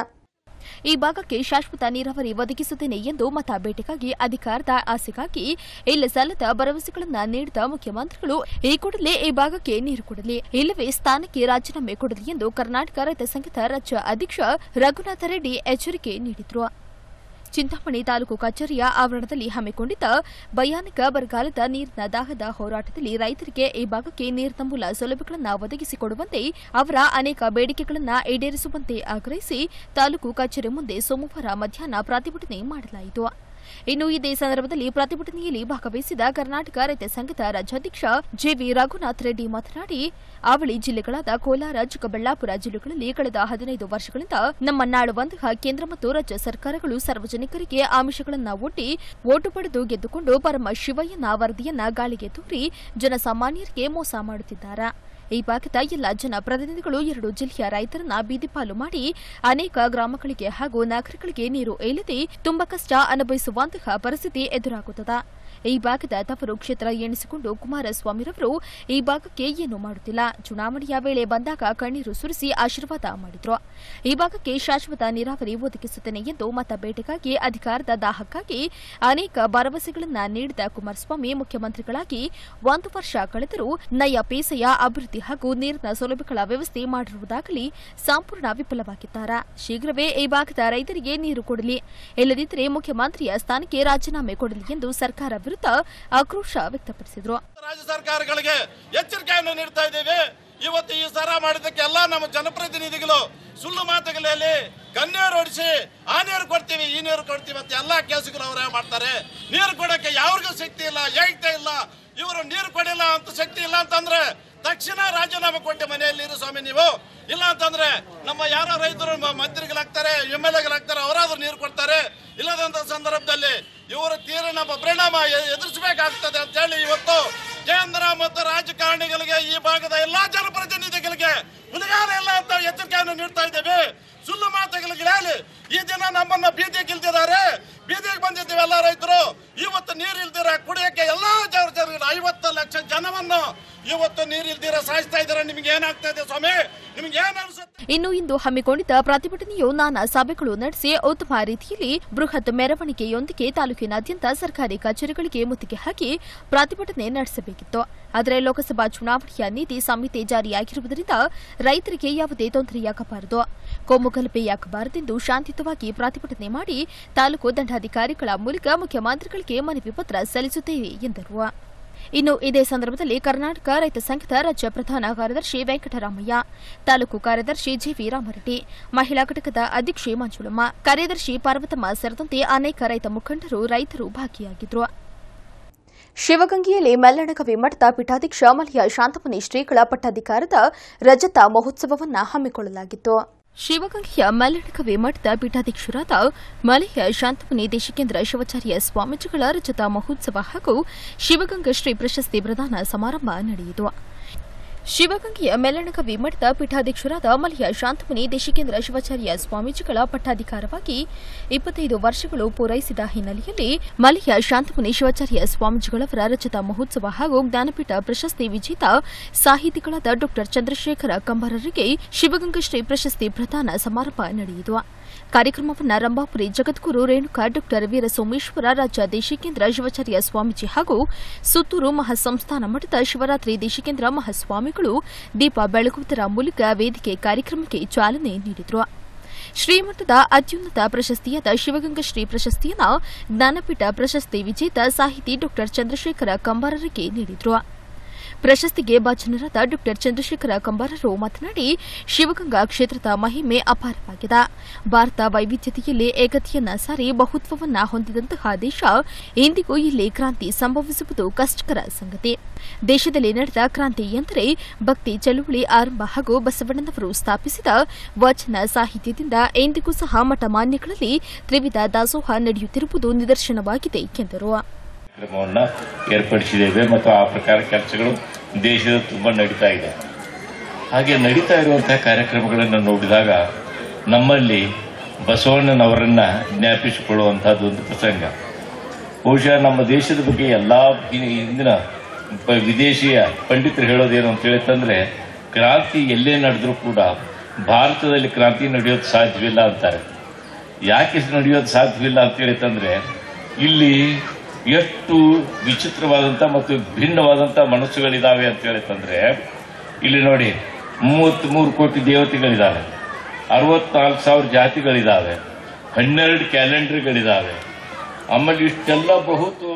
ಈ ಭಾಗಕ್ಕೆ ಶಾಶ್ವತ ನೀರಾವರಿ ಒದಗಿಸುತ್ತೇನೆ ಎಂದು ಮತ ಬೇಟೆಗಾಗಿ ಅಧಿಕಾರದ ಆಸೆಗಾಗಿ ಇಲ್ಲ ಸಲ್ಲದ ಭರವಸೆಗಳನ್ನು ನೀಡಿದ ಮುಖ್ಯಮಂತ್ರಿಗಳು ಈ ಕೂಡಲೇ ಈ ಭಾಗಕ್ಕೆ ನೀರು ಕೊಡಲಿ ಇಲ್ಲವೇ ಸ್ಥಾನಕ್ಕೆ ರಾಜೀನಾಮೆ ಕೊಡಲಿ ಎಂದು ಕರ್ನಾಟಕ ರೈತ ಸಂಘದ ರಾಜ್ಯ ಅಧ್ಯಕ್ಷ ರಘುನಾಥ ರೆಡ್ಡಿ ಎಚ್ಚರಿಕೆ ನೀಡಿದರು ಚಿಂತಾಮಣಿ ತಾಲೂಕು ಕಚೇರಿಯ ಆವರಣದಲ್ಲಿ ಹಮ್ಮಿಕೊಂಡಿದ್ದ ಭಯಾನಕ ಬರಗಾಲದ ನೀರಿನ ದಾಹದ ಹೋರಾಟದಲ್ಲಿ ರೈತರಿಗೆ ಈ ಭಾಗಕ್ಕೆ ನೀರಿನ ಮೂಲ ಸೌಲಭ್ಯಗಳನ್ನು ಒದಗಿಸಿಕೊಡುವಂತೆ ಅವರ ಅನೇಕ ಬೇಡಿಕೆಗಳನ್ನು ಈಡೇರಿಸುವಂತೆ ಆಗ್ರಹಿಸಿ ತಾಲೂಕು ಕಚೇರಿ ಮುಂದೆ ಸೋಮವಾರ ಮಧ್ಯಾಹ್ನ ಪ್ರತಿಭಟನೆ ಮಾಡಲಾಯಿತು ಇನ್ನು ಇದೇ ಸಂದರ್ಭದಲ್ಲಿ ಪ್ರತಿಭಟನೆಯಲ್ಲಿ ಭಾಗವಹಿಸಿದ ಕರ್ನಾಟಕ ರೈತ ಸಂಘದ ರಾಜ್ಯಾಧ್ಯಕ್ಷ ಜೆವಿ ರಘುನಾಥ್ ರೆಡ್ಡಿ ಮಾತನಾಡಿ ಅವಳಿ ಜಿಲ್ಲೆಗಳಾದ ಕೋಲಾರ ಚಿಕ್ಕಬಳ್ಳಾಪುರ ಜಿಲ್ಲೆಗಳಲ್ಲಿ ಕಳೆದ ಹದಿನೈದು ವರ್ಷಗಳಿಂದ ನಮ್ಮ ನಾಡುವಂತಹ ಕೇಂದ್ರ ಮತ್ತು ರಾಜ್ಯ ಸರ್ಕಾರಗಳು ಸಾರ್ವಜನಿಕರಿಗೆ ಆಮಿಷಗಳನ್ನು ಒಡ್ಡಿ ಓಟು ಪಡೆದು ಗೆದ್ದುಕೊಂಡು ಪರಮ ಶಿವಯ್ಯನ ವರದಿಯನ್ನ ಗಾಳಿಗೆ ತೂರಿ ಜನಸಾಮಾನ್ಯರಿಗೆ ಮೋಸ ಮಾಡುತ್ತಿದ್ದಾರೆ ಈ ಭಾಗದ ಎಲ್ಲ ಜನಪ್ರತಿನಿಧಿಗಳು ಎರಡು ಜಿಲ್ಲೆಯ ರೈತರನ್ನ ಬೀದಿಪಾಲು ಮಾಡಿ ಅನೇಕ ಗ್ರಾಮಗಳಿಗೆ ಹಾಗೂ ನಗರಗಳಿಗೆ ನೀರು ಇಲ್ಲದೆ ತುಂಬಾ ಕಷ್ಟ ಅನುಭವಿಸುವಂತಹ ಪರಿಸ್ಥಿತಿ ಎದುರಾಗುತ್ತದೆ ಈ ಭಾಗದ ತವರು ಕ್ಷೇತ್ರ ಎಣಿಸಿಕೊಂಡು ಕುಮಾರಸ್ವಾಮಿರವರು ಈ ಭಾಗಕ್ಕೆ ಏನೂ ಮಾಡುತ್ತಿಲ್ಲ ಚುನಾವಣೆಯ ವೇಳೆ ಬಂದಾಗ ಕಣ್ಣೀರು ಸುರಿಸಿ ಆಶೀರ್ವಾದ ಮಾಡಿದ್ರು ಈ ಭಾಗಕ್ಕೆ ಶಾಶ್ವತ ನೀರಾವರಿ ಒದಗಿಸುತ್ತೇನೆ ಎಂದು ಮತ ಬೇಟೆಗಾಗಿ ಅಧಿಕಾರದ ದಾಹಕ್ಕಾಗಿ ಅನೇಕ ಭರವಸೆಗಳನ್ನ ನೀಡಿದ ಕುಮಾರಸ್ವಾಮಿ ಮುಖ್ಯಮಂತ್ರಿಗಳಾಗಿ ಒಂದು ವರ್ಷ ಕಳೆದರೂ ನಯ ಪೇಸೆಯ ಅಭಿವೃದ್ಧಿ ಹಾಗೂ ನೀರಿನ ಸೌಲಭ್ಯಗಳ ವ್ಯವಸ್ಥೆ ಮಾಡಿರುವುದಾಗಲಿ ಸಂಪೂರ್ಣ ವಿಫಲವಾಗಿದ್ದಾರೆ ಶೀಘ್ರವೇ ಈ ಭಾಗದ ರೈತರಿಗೆ ನೀರು ಕೊಡಲಿ ಇಲ್ಲದಿದ್ದರೆ ಮುಖ್ಯಮಂತ್ರಿಯ ಸ್ಥಾನಕ್ಕೆ ರಾಜೀನಾಮೆ ಕೊಡಲಿ ಎಂದು ಸರ್ಕಾರ ವಿರುದ್ಧ ಆಕ್ರೋಶ ವ್ಯಕ್ತಪಡಿಸಿದರು ರಾಜ್ಯ ಸರ್ಕಾರಗಳಿಗೆ ಎಚ್ಚರಿಕೆಯನ್ನು ನೀಡ್ತಾ ಇದ್ದೇವೆ ಇವತ್ತು ಈ ಸರ ಮಾಡಿದ್ದಕ್ಕೆ ಎಲ್ಲ ನಮ್ಮ ಜನಪ್ರತಿನಿಧಿಗಳು ಸುಳ್ಳು ಮಾತುಗಳಲ್ಲಿ ಕಣ್ಣೀರು ಹೊಡಿಸಿ ಆ ನೀರು ಕೊಡ್ತೀವಿ ಈ ನೀರು ಕೊಡ್ತೀವಿ ಅಂತ ಎಲ್ಲಾ ಕೆಲಸಗಳು ಅವರೇ ಮಾಡ್ತಾರೆ ನೀರು ಕೊಡಕ್ಕೆ ಯಾರಿಗೂ ಶಕ್ತಿ ಇಲ್ಲ ಏಕ್ತೆ ಇಲ್ಲ ಇವರು ನೀರು ಕೊಡಿಲ್ಲ ಅಂತ ಶಕ್ತಿ ಇಲ್ಲ ಅಂತಂದ್ರೆ ತಕ್ಷಣ ರಾಜೀನಾಮೆ ಕೊಟ್ಟು ಮನೆಯಲ್ಲಿ ಇರು ಸ್ವಾಮಿ ನೀವು ಇಲ್ಲ ಅಂತಂದ್ರೆ ನಮ್ಮ ಯಾರೋ ರೈತರು ಮ- ಮಂತ್ರಿಗಳಾಗ್ತಾರೆ ಎಂ ಎಲ್ ಎಗಳಾಗ್ತಾರೆ ಅವರಾದ್ರೂ ನೀರು ಕೊಡ್ತಾರೆ ಇಲ್ಲದಂತ ಸಂದರ್ಭದಲ್ಲಿ ಇವರ ತೀರಿನ ಪರಿಣಾಮ ಎ- ಎದುರಿಸಬೇಕಾಗ್ತದೆ ಅಂತ ಹೇಳಿ ಇವತ್ತು ಕೇಂದ್ರ ಮತ್ತು ರಾಜಕಾರಣಿಗಳಿಗೆ ಈ ಭಾಗದ ಎಲ್ಲಾ ಜನಪ್ರತಿನಿಧಿಗಳಿಗೆ ಉಳಿಗಾಲ ಇಲ್ಲ ಅಂತ ಎಚ್ಚರಿಕೆಯನ್ನು ನೀಡ್ತಾ ಇದ್ದೇವೆ ಸುಳ್ಳು ಮಾತುಗಳಿಗೆ ಹೇಳಿ ಈ ದಿನ ನಮ್ಮನ್ನ ಬೀದಿಗೆ ಇಲ್ದಿದ್ದಾರೆ ಬೀದಿಗೆ ಬಂದಿದ್ದೀವಿ ಎಲ್ಲ ರೈತರು ಇವತ್ತು ನೀರು ಇಲ್ದಿರ ಕುಡಿಯಕ್ಕೆ ಎಲ್ಲಾ ಜನ ಜನರು ಐವತ್ತು ಲಕ್ಷ ಜನವನ್ನು ಇವತ್ತು ನೀರು ಇಲ್ದಿರ ಸಾಯಿಸ್ತಾ ಇದ್ದಾರೆ ನಿಮ್ಗೆ ಏನಾಗ್ತಾ ಇದೆ ಸ್ವಾಮಿ ನಿಮ್ಗೆ ಏನ್ ಅನ್ಸುತ್ತೆ ಇನ್ನು ಇಂದು ಹಮ್ಮಿಕೊಂಡಿದ್ದ ಪ್ರತಿಭಟನೆಯು ನಾನಾ ಸಭೆಗಳು ನಡೆಸಿ ಉತ್ತಮ ರೀತಿಯಲ್ಲಿ ಬೃಹತ್ ಮೆರವಣಿಗೆಯೊಂದಿಗೆ ತಾಲೂಕಿನಾದ್ಯಂತ ಸರ್ಕಾರಿ ಕಚೇರಿಗಳಿಗೆ ಮುತ್ತಿಗೆ ಹಾಕಿ ಪ್ರತಿಭಟನೆ ನಡೆಸಬೇಕಿತ್ತು ಆದರೆ ಲೋಕಸಭಾ ಚುನಾವಣೆಯ ನೀತಿ ಸಂಹಿತೆ ಜಾರಿಯಾಗಿರುವುದರಿಂದ ರೈತರಿಗೆ ಯಾವುದೇ ತೊಂದರೆಯಾಗಬಾರದು ಕೋಮುಗಲಭೆಯಾಗಬಾರದೆಂದು ಶಾಂತಿಯುತವಾಗಿ ಪ್ರತಿಭಟನೆ ಮಾಡಿ ತಾಲೂಕು ದಂಡಾಧಿಕಾರಿಗಳ ಮೂಲಕ ಮುಖ್ಯಮಂತ್ರಿಗಳಿಗೆ ಮನವಿ ಪತ್ರ ಸಲ್ಲಿಸುತ್ತೇವೆ ಎಂದರು ಇನ್ನು ಇದೇ ಸಂದರ್ಭದಲ್ಲಿ ಕರ್ನಾಟಕ ರೈತ ಸಂಘದ ರಾಜ್ಯ ಪ್ರಧಾನ ಕಾರ್ಯದರ್ಶಿ ವೆಂಕಟರಾಮಯ್ಯ ತಾಲೂಕು ಕಾರ್ಯದರ್ಶಿ ಜಿವಿ ರಾಮರೆಡ್ಡಿ ಮಹಿಳಾ ಘಟಕದ ಅಧ್ಯಕ್ಷೆ ಮಂಜುಳಮ್ಮ ಕಾರ್ಯದರ್ಶಿ ಪಾರ್ವತಮ್ಮ ಸೇರಿದಂತೆ ಅನೇಕ ರೈತ ಮುಖಂಡರು ರೈತರು ಭಾಗಿಯಾಗಿದ್ದರು ಶಿವಗಂಗೆಯಲ್ಲಿ ಮೆಲ್ಲಣಗವಿ ಮಠದ ಪೀಠಾಧ್ಯಕ್ಷ ಮಲಯ ಶಾಂತಮುನಿ ಶ್ರೀಗಳ ಪಟ್ಟಾಧಿಕಾರದ ರಜತ ಮಹೋತ್ಸವವನ್ನು ಹಮ್ಮಿಕೊಳ್ಳಲಾಗಿತ್ತು ಶಿವಗಂಗೆಯ ಮಲ್ಲಣಗವಿ ಮಠದ ಪೀಠಾಧ್ಯಕ್ಷರಾದ ಮಲಯ ಶಾಂತಮುನಿ ದೇಶಿಕೇಂದ್ರ ಶಿವಾಚಾರ್ಯ ಸ್ವಾಮೀಜಿಗಳ ರಜತ ಮಹೋತ್ಸವ ಹಾಗೂ ಶಿವಗಂಗಾ ಶ್ರೀ ಪ್ರಶಸ್ತಿ ಪ್ರದಾನ ಸಮಾರಂಭ ನಡೆಯಿತು ಶಿವಗಂಗೆಯ ಮೆಲ್ಲಣಗವಿ ಮಠದ ಪೀಠಾಧ್ಯಕ್ಷರಾದ ಮಲಯ ಶಾಂತಮುನಿ ದೇಶಿಕೇಂದ್ರ ಶಿವಾಚಾರ್ಯ ಸ್ವಾಮೀಜಿಗಳ ಪಟ್ಟಾಧಿಕಾರವಾಗಿ ಇಪ್ಪತ್ತೈದು ವರ್ಷಗಳು ಪೂರೈಸಿದ ಹಿನ್ನೆಲೆಯಲ್ಲಿ ಮಲಯ ಶಾಂತಮುನಿ ಶಿವಾಚಾರ್ಯ ಸ್ವಾಮೀಜಿಗಳವರ ರಜತ ಮಹೋತ್ಸವ ಹಾಗೂ ಜ್ಞಾನಪೀಠ ಪ್ರಶಸ್ತಿ ವಿಜೇತ ಸಾಹಿತಿಗಳಾದ ಡಾ ಚಂದ್ರಶೇಖರ ಕಂಬಾರರಿಗೆ ಶಿವಗಂಗಾ ಶ್ರೀ ಪ್ರಶಸ್ತಿ ಪ್ರದಾನ ಸಮಾರಂಭ ನಡೆಯಿತು ಕಾರ್ಯಕ್ರಮವನ್ನು ರಂಭಾಪುರಿ ಜಗದ್ಗುರು ರೇಣುಕಾ ಡಾಕ್ಟರ್ ವೀರ ಸೋಮೇಶ್ವರ ರಾಜ್ಯ ದೇಶಿಕೇಂದ್ರ ಶಿವಾಚಾರ್ಯ ಸ್ವಾಮೀಜಿ ಹಾಗೂ ಸುತ್ತೂರು ಮಹಾಸಂಸ್ಥಾನ ಮಠದ ಶಿವರಾತ್ರಿ ದೇಶಿಕೇಂದ್ರ ಮಹಾಸ್ವಾಮಿಗಳು ದೀಪ ಬೆಳಗುವುದರ ಮೂಲಕ ವೇದಿಕೆ ಕಾರ್ಯಕ್ರಮಕ್ಕೆ ಚಾಲನೆ ನೀಡಿದರು ಶ್ರೀಮಠದ ಅತ್ಯುನ್ನತ ಪ್ರಶಸ್ತಿಯಾದ ಶಿವಗಂಗಾ ಶ್ರೀ ಪ್ರಶಸ್ತಿಯನ್ನು ಜ್ಞಾನಪೀಠ ಪ್ರಶಸ್ತಿ ವಿಜೇತ ಸಾಹಿತಿ ಡಾ ಚಂದ್ರಶೇಖರ ಕಂಬಾರರಿಗೆ ನೀಡಿದರು ಪ್ರಶಸ್ತಿಗೆ ಭಾಜನರಾದ ಡಾ ಚಂದ್ರಶೇಖರ ಕಂಬಾರರು ಮಾತನಾಡಿ ಶಿವಗಂಗಾ ಕ್ಷೇತ್ರದ ಮಹಿಮೆ ಅಪಾರವಾಗಿದೆ ಭಾರತ ವೈವಿಧ್ಯತೆಯಲ್ಲಿ ಏಕತೆಯನ್ನ ಸಾರಿ ಬಹುತ್ವವನ್ನ ಹೊಂದಿದಂತಹ ದೇಶ ಇಂದಿಗೂ ಇಲ್ಲಿ ಕ್ರಾಂತಿ ಸಂಭವಿಸುವುದು ಕಷ್ಟಕರ ಸಂಗತಿ ದೇಶದಲ್ಲಿ ನಡೆದ ಕ್ರಾಂತಿ ಎಂದರೆ ಭಕ್ತಿ ಚಳುವಳಿ ಆರಂಭ ಹಾಗೂ ಬಸವಣ್ಣನವರು ಸ್ಥಾಪಿಸಿದ ವಚನ ಸಾಹಿತ್ಯದಿಂದ ಎಂದಿಗೂ ಸಹ ಮಠಮಾನ್ಯಗಳಲ್ಲಿ ತ್ರಿವಿಧ ದಾಸೋಹ ನಡೆಯುತ್ತಿರುವುದು ನಿದರ್ಶನವಾಗಿದೆ ಎಂದರು ಕಾರ್ಯಕ್ರಮವನ್ನು ಏರ್ಪಡಿಸಿದ್ದೇವೆ ಮತ್ತು ಆ ಪ್ರಕಾರ ಕೆಲಸಗಳು ದೇಶದ ತುಂಬ ನಡೀತಾ ಇದೆ ಹಾಗೆ ನಡೀತಾ ಇರುವಂತಹ ಕಾರ್ಯಕ್ರಮಗಳನ್ನು ನೋಡಿದಾಗ ನಮ್ಮಲ್ಲಿ ಬಸವಣ್ಣನವರನ್ನ ಜ್ಞಾಪಿಸಿಕೊಳ್ಳುವಂತಹದ್ದು ಒಂದು ಪ್ರಸಂಗ ಬಹುಶಃ ನಮ್ಮ ದೇಶದ ಬಗ್ಗೆ ಎಲ್ಲಾ ಇಂದಿನ ಪ- ವಿದೇಶಿಯ ಪಂಡಿತರು ಹೇಳೋದೇನು ಅಂತ ಹೇಳಿತಂದ್ರೆ ಕ್ರಾಂತಿ ಎಲ್ಲೇ ನಡೆದ್ರೂ ಕೂಡ ಭಾರತದಲ್ಲಿ ಕ್ರಾಂತಿ ನಡೆಯೋದು ಸಾಧ್ಯವಿಲ್ಲ ಅಂತಾರೆ ಯಾಕೆ ನಡೆಯೋದು ಸಾಧ್ಯವಿಲ್ಲ ಅಂತ ಹೇಳಿತಂದ್ರೆ ಇಲ್ಲಿ ಎಷ್ಟು ವಿಚಿತ್ರವಾದಂತ ಮತ್ತು ಭಿನ್ನವಾದಂತ ಮನಸ್ಸುಗಳಿದಾವೆ ಅಂತ ಹೇಳಿತಂದ್ರೆ ಇಲ್ಲಿ ನೋಡಿ ಮೂವತ್ತ್ ಮೂರು ಕೋಟಿ ದೇವತೆಗಳಿದಾವೆ ಅರವತ್ನಾಲ್ಕು ಸಾವಿರ ಜಾತಿಗಳಿದಾವೆ ಹನ್ನೆರಡು ಕ್ಯಾಲೆಂಡರ್ಗಳಿದಾವೆ ಆಮೇಲೆ ಇಷ್ಟೆಲ್ಲ ಬಹುದು